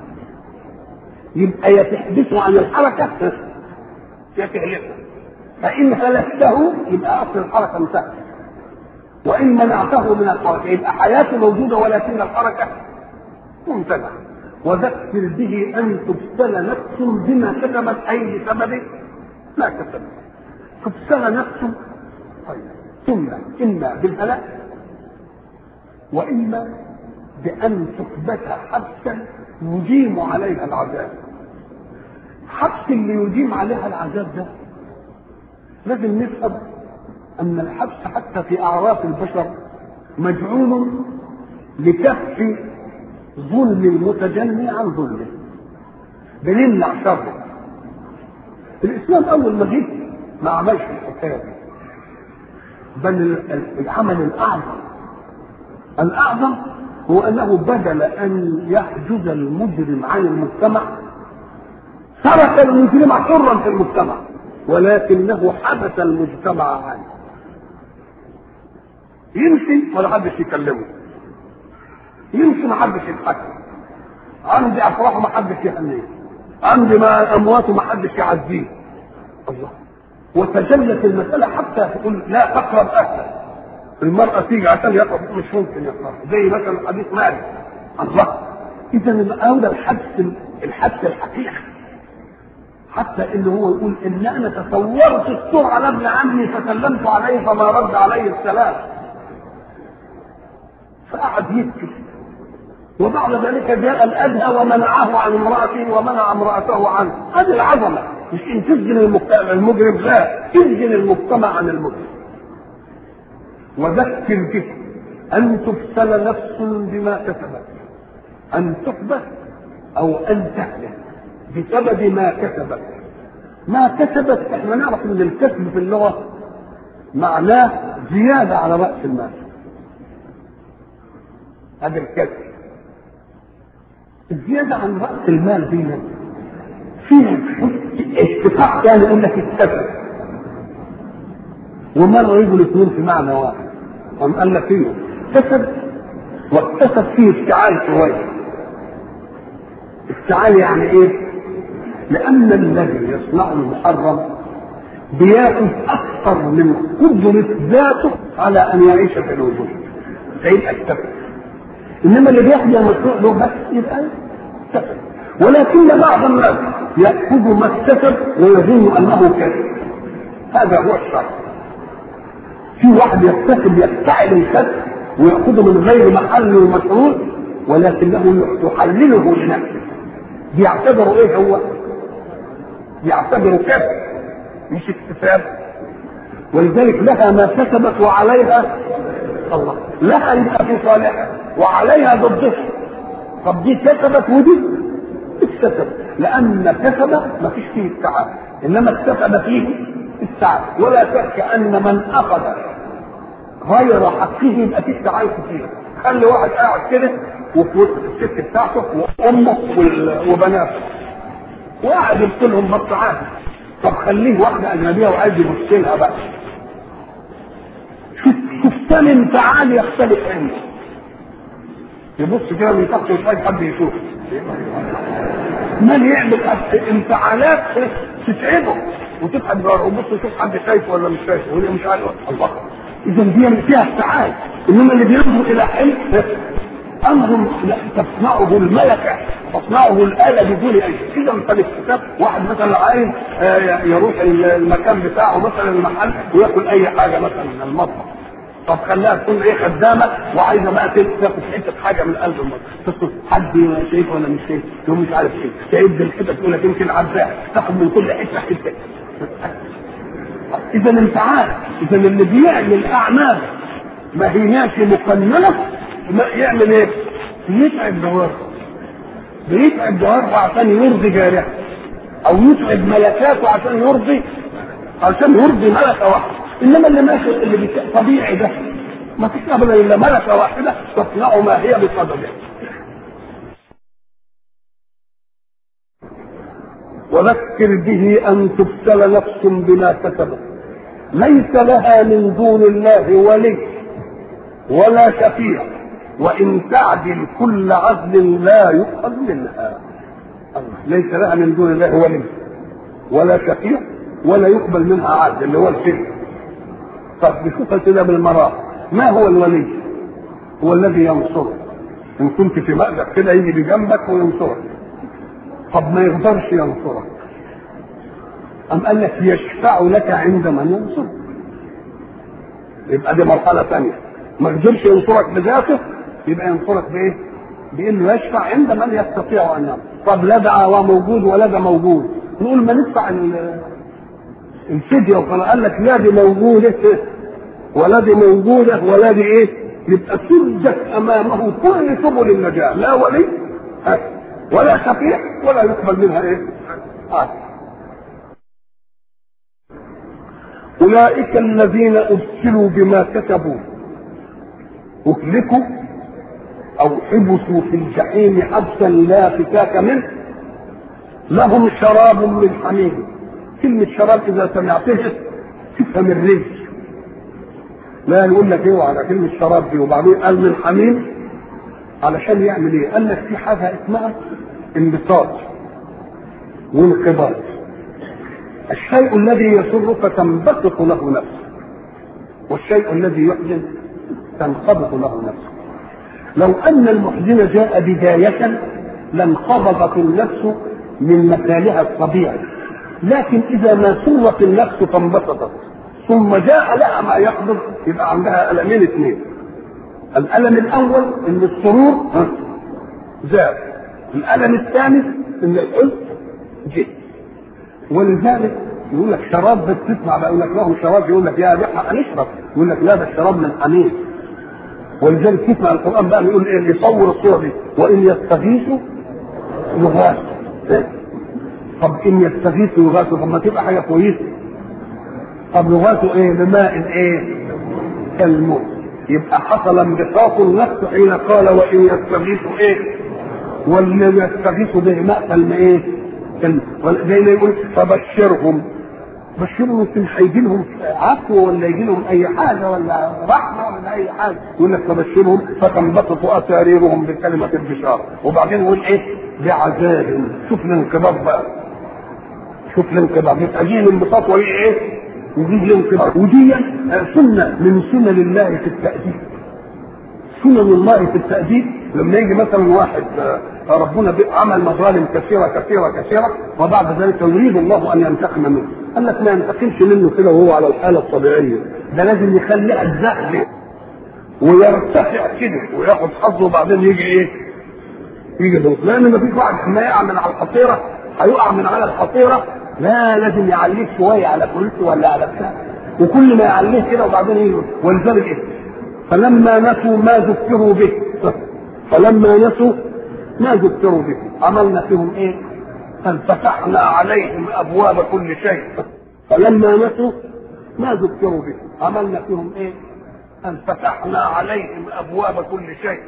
يبقى يتحدثه عن الحركة يا تهلكه فإن هلكته يبقى أصل الحركة انتهت وإن منعته من الحركة يبقى حياته موجودة ولكن الحركة ممتنعة وذكر به أن تبتلى نفس بما كتبت أي بسبب ما كتبت تبتلى نفس طيب ثم إما بالهلاك وإما بأن تثبت حبسا يديم عليها العذاب حبس اللي يديم عليها العذاب ده لازم نفهم أن الحبس حتى في أعراف البشر مجعول لكف ظلم المتجني عن ظلمه بنمنع شره الإسلام أول ما جه ما عملش الحكاية دي بل العمل الأعظم الأعظم هو أنه بدل أن يحجز المجرم عن المجتمع ترك المجرم حرا في المجتمع ولكنه حبس المجتمع عنه يمشي ولا حدش يكلمه يمشي ما حدش يضحك عندي افراح ما حدش يهنيه عندي ما امواته ما حدش يعزيه الله وتجلت المسألة حتى تقول لا تقرب أهلك المرأة تيجي عشان يقرب مش ممكن يقرب زي مثلا حديث مالك الله إذا الأولى الحبس الحبس الحقيقي حتى ان هو يقول ان انا تصورت السوء على ابن عمي فسلمت عليه فما رد عليه السلام فقعد يبكي وبعد ذلك جاء الادهى ومنعه عن امراته ومنع امراته عنه هذه العظمه مش ان تسجن المجتمع المجرم لا تسجن المجتمع عن المجرم وذكر به ان تبتلى نفس بما كسبت ان تحبس او ان تهلك بسبب ما كسبت ما كسبت احنا نعرف ان الكسب في اللغه معناه زياده على راس المال هذا الكسب الزياده عن راس المال دي فيها اتفاق كان يقول لك الكسب ومره يجوا الاثنين في معنى واحد قام قال لك ايه كسب واكتسب فيه افتعال شويه افتعال يعني ايه لأن الذي يصنع المحرم بياخذ أكثر من قدرة ذاته على أن يعيش في الوجود فيبقى اكتفى إنما اللي بياخذ المشروع له بس يبقى اكتفى ولكن بعض الناس يأخذ ما اكتسب ويظن أنه كذب هذا هو الشر في واحد يكتسب يفتعل الكسب ويأخذه من غير محل ومشروع ولكنه يحلله لنفسه بيعتبروا ايه هو يعتبروا كسب مش اكتساب ولذلك لها ما كسبت وعليها الله لها يبقى في صالحها وعليها ضدها طب دي كسبت ودي اكتسب لان كسب ما فيش فيه السعاده انما اكتسب فيه السعاده ولا شك ان من اخذ غير حقه يبقى فيه سعاده كتير خلي واحد قاعد كده وفي وسط الست بتاعته وامه وبناته وقاعد يبص لهم بصعات طب خليه واحده اجنبيه وعايز يبص لها بقى شوف شوف كم انفعال يختلف عنده يبص كده من تحت مش عايز حد يشوف مال يعمل انفعالات تتعبه وتبقى جار وبص يشوف حد شايفه ولا مش شايفه ولا مش عارف الله اذا دي فيها افتعال انما اللي بينظر الى حلم امر تصنعه الملكه تصنعه الاله بدون اي اذا فالاكتساب واحد مثلا عايز يروح المكان بتاعه مثلا المحل وياكل اي حاجه مثلا من المطبخ طب خلاها تكون ايه خدامه وعايزه بقى تاخد حته حاجه من قلب المطبخ تدخل حد شايف ولا مش شايف يقوم مش عارف ايه تعد الحته تقول لك يمكن عزاء تاخد من كل حته حته اذا انفعال اذا اللي بيعمل اعمال ما هياش مقننه يعمل ايه؟ يتعب جواره بيتعب جواره عشان يرضي جارحه او يتعب ملكاته عشان يرضي عشان يرضي ملكه واحده انما اللي ماشي اللي بيت- طبيعي ده ما فيش ابدا الا ملكه واحده تصنع ما هي بصدده وذكر به ان تبتل نفس بما كسبت ليس لها من دون الله ولي ولا شفيع وان تعدل كل عدل لا يؤخذ منها ليس لها من دون الله ولي ولا شفيع ولا يقبل منها عدل اللي هو الشرك طب بشوفها كده بالمراه ما هو الولي هو الذي ينصرك ان كنت في مأزق كده يجي بجنبك وينصرك طب ما يقدرش ينصرك أم قال لك يشفع لك عند من ينصرك يبقى دي مرحلة ثانية ما قدرش ينصرك بذاته يبقى ينصرك بإيه؟ بإنه يشفع عند من يستطيع أن ينصر طب لا دعوة موجود ولا ده موجود نقول ما ندفع ال- الفدية وخلاص قال لك لا دي موجودة ولا دي موجودة ولا دي إيه؟ يبقى سدت أمامه كل سبل النجاة لا ولي ها، ولا شفيع ولا يقبل منها إيه؟ آه. أولئك الذين أبسلوا بما كسبوا أهلكوا أو حبسوا في الجحيم حبسا لا فكاك منه لهم شراب من حميم كلمة شراب إذا سمعتها تفهم الرزق لا يقول لك ايه على كلمة شراب دي وبعدين قال من حميم علشان يعمل ايه؟ قال لك في حاجة اسمها انبساط وانقباض الشيء الذي يسرك تنبسط له نفسه والشيء الذي يحزن تنقبض له نفسه لو ان المحزن جاء بداية لانقبضت النفس من مكانها الطبيعي لكن اذا ما سرت النفس فانبسطت ثم جاء لها ما يقبض يبقى عندها المين اثنين الالم الاول ان السرور ها، زاد الالم الثاني ان الحزن جه ولذلك يقول لك شراب بس تسمع بقى يقول لك لهم شراب يقول لك يا ده احنا هنشرب يقول لك لا ده الشراب من حميم ولذلك تسمع القران بقى يقول ايه يصور الصوره دي وان يستغيثوا يغاثوا إيه؟ طب ان يستغيثوا يغاثوا طب ما تبقى حاجه كويسه طب يغاثوا ايه بماء ايه كالموت يبقى حصل انبساط النفس حين قال وان يستغيثوا ايه والذي يستغيث به ماء كالماء ايه كال- زي ما يقول فبشرهم بشرهم يمكن هيجي لهم عفو ولا يجي لهم اي حاجه ولا رحمه ولا اي حاجه يقول لك فبشرهم فتنبسط اساريرهم بكلمه البشاره وبعدين يقول ايه بعذاب شوف الانقباض بقى شوف الانقباض يبقى دي الانبساط وهي ايه؟ ودي الانقباض ودي سنه من سنن الله في التأديب سنن الله في التأديب لما يجي مثلا واحد آه، ربنا بي- عمل مظالم كثيرة كثيرة كثيرة وبعد ذلك يريد الله أن ينتقم منه قال لك ما ينتقمش منه كده وهو على الحالة الطبيعية ده لازم يخلي أجزاء له ويرتفع كده وياخد حظه وبعدين يجي ايه؟ يجي ضغط لأن ما فيش واحد ما يقع من على الحصيرة هيقع من على الحصيرة لا لازم يعليه شوية على كرسي ولا على بتاع وكل ما يعليه كده وبعدين يجي ولذلك ايه؟ فلما نسوا ما ذكروا به فلما نسوا ما ذكروا به عملنا فيهم ايه؟ ففتحنا عليهم ابواب كل شيء فلما نسوا ما ذكروا به عملنا فيهم ايه؟ ان فتحنا عليهم ابواب كل شيء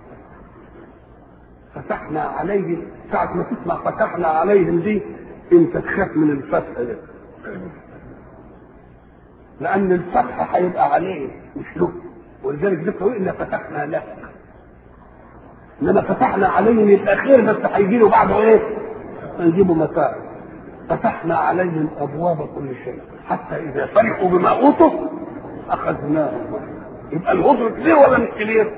فتحنا عليهم ساعة ما تسمع فتحنا عليهم دي انت تخاف من الفتح ده لان الفتح هيبقى عليه مش له ولذلك ذكروا ان فتحنا لك انما فتحنا عليهم يبقى خير بس هيجي له بعده ايه؟ هيجيبوا متاع فتحنا عليهم ابواب كل شيء حتى اذا فرحوا بما اوتوا اخذناهم يبقى الغدر كبير ولا مش كبير؟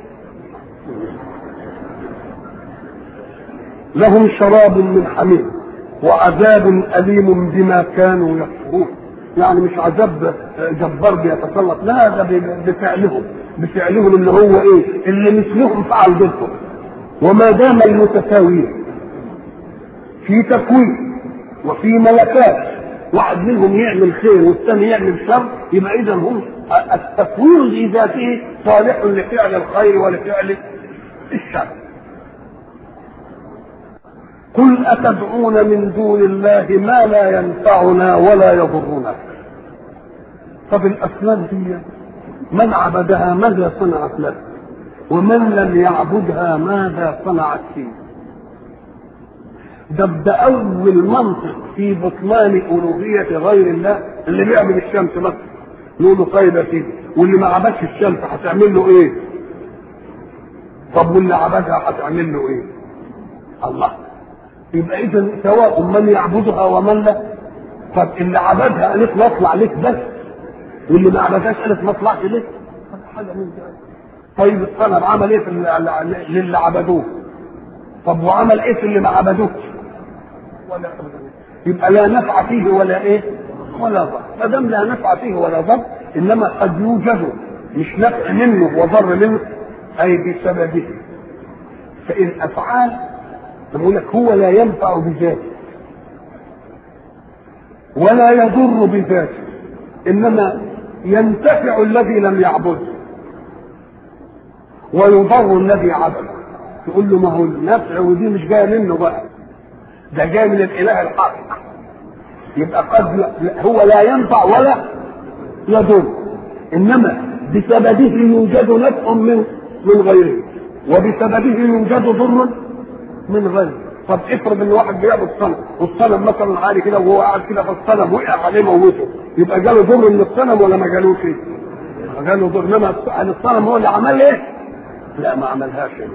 لهم شراب من حميم وعذاب أليم بما كانوا يكفرون يعني مش عذاب جبار بيتسلط لا ده بفعلهم بفعلهم اللي هو ايه اللي مثلهم فعل ضدهم وما دام المتساويين في تكوين وفي ملكات واحد منهم يعمل خير والثاني يعمل شر يبقى اذا هم التكوين في ذاته صالح لفعل الخير ولفعل الشر قل أتدعون من دون الله ما لا ينفعنا ولا يضرنا طب الاصنام دي من عبدها ماذا صنعت له ومن لم يعبدها ماذا صنعت فيه ده ده اول منطق في بطلان الوهيه غير الله اللي بيعبد الشمس بس نقول له طيب يا سيدي واللي ما عبدش الشمس هتعمل له ايه؟ طب واللي عبدها هتعمل له ايه؟ الله يبقى اذا سواء من يعبدها ومن لا طب اللي عبدها قالت له اطلع لك بس واللي ما عبدهاش قالت ما اطلعش لك حاجه من ده طيب الصنم عمل ايه في اللي, للي عبدوه طب وعمل ايه في اللي ما عبدوش ولا يبقى لا نفع فيه ولا ايه ولا ضر ما دام لا نفع فيه ولا ضر انما قد يوجد مش نفع منه وضر منه اي بسببه فالافعال بقول لك هو لا ينفع بذاته ولا يضر بذاته انما ينتفع الذي لم يعبده ويضر الذي عبده تقول له ما هو النفع ودي مش جايه منه بقى ده جاي من الاله الحق يبقى قد هو لا ينفع ولا يضر انما بسببه يوجد نفع من من غيره وبسببه يوجد ضر من غيره طب افرض ان واحد بيعبد صنم والصنم مثلا عالي كده وهو قاعد كده فالصنم وقع عليه موته يبقى جاله ضر من الصنم ولا ما جالوش ايه؟ جاله ضر انما الصنم هو اللي عمل ايه؟ لا ما عملهاش ايه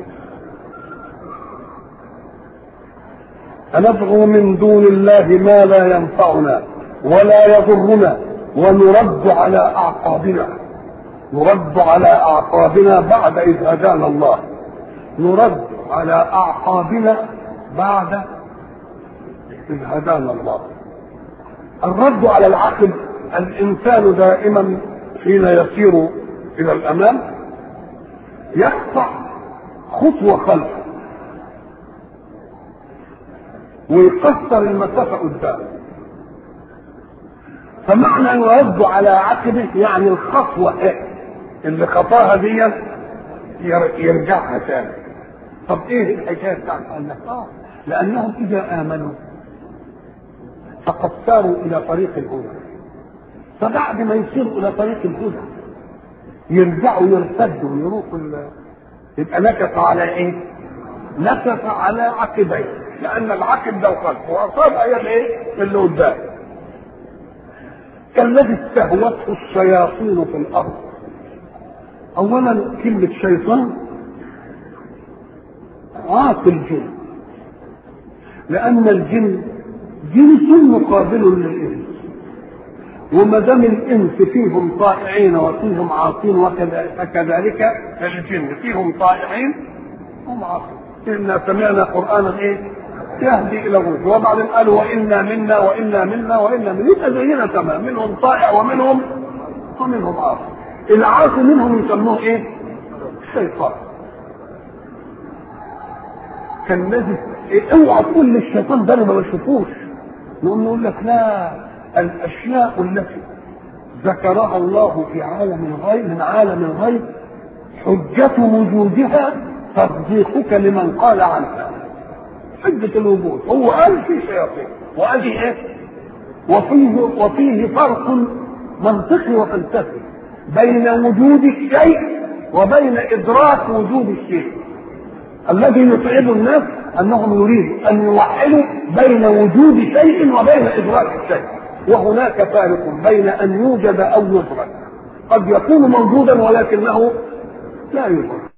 فندعو من دون الله ما لا ينفعنا ولا يضرنا ونرد على اعقابنا نرد على اعقابنا بعد اذ هدانا الله نرد على اعقابنا بعد اذ هدانا الله الرد على العقل الانسان دائما حين يسير الى الامام يقطع خطوه خلفه ويكسر المسافة قدام فمعنى يرد على عقبه يعني الخطوة إيه؟ اللي خطاها دي يرجعها تاني طب ايه الحكاية بتاعت قال لك اه لأنهم إذا آمنوا فقد ساروا إلى طريق الهدى فبعد ما يسيروا إلى طريق الهدى يرجعوا يرتدوا ويروحوا يبقى نكف على ايه؟ نكف على عقبيه لان العقل ده وخلف واصاب هي الايه؟ اللي قدام كالذي استهوته الشياطين في الارض اولا كلمه شيطان عاقل الجن لان الجن جنس مقابل للانس وما دام الانس فيهم طائعين وفيهم عاصين فكذلك الجن فيهم طائعين هم عاصين إنا سمعنا قرآنا إيه؟ يهدي إلى الرشد وبعدين قالوا وإنا منا وإنا منا وإنا منا يبقى زينا تمام منهم طائع ومنهم ومنهم عاصي العاصي منهم يسموه إيه؟ الشيطان كالذي إيه اوعى تقول للشيطان ده انا ما بشوفوش نقوم نقول لك لا الاشياء التي ذكرها الله في عالم الغيب من عالم الغيب حجة وجودها تصديقك لمن قال عنها حجة الوجود هو قال في شياطين وقال في ايه؟ وفيه وفيه فرق منطقي وفلسفي بين وجود الشيء وبين ادراك وجود الشيء الذي يصعب الناس انهم يريدوا ان يوحدوا بين وجود شيء وبين ادراك الشيء وهناك فارق بين ان يوجد او يدرك قد يكون موجودا ولكنه لا يدرك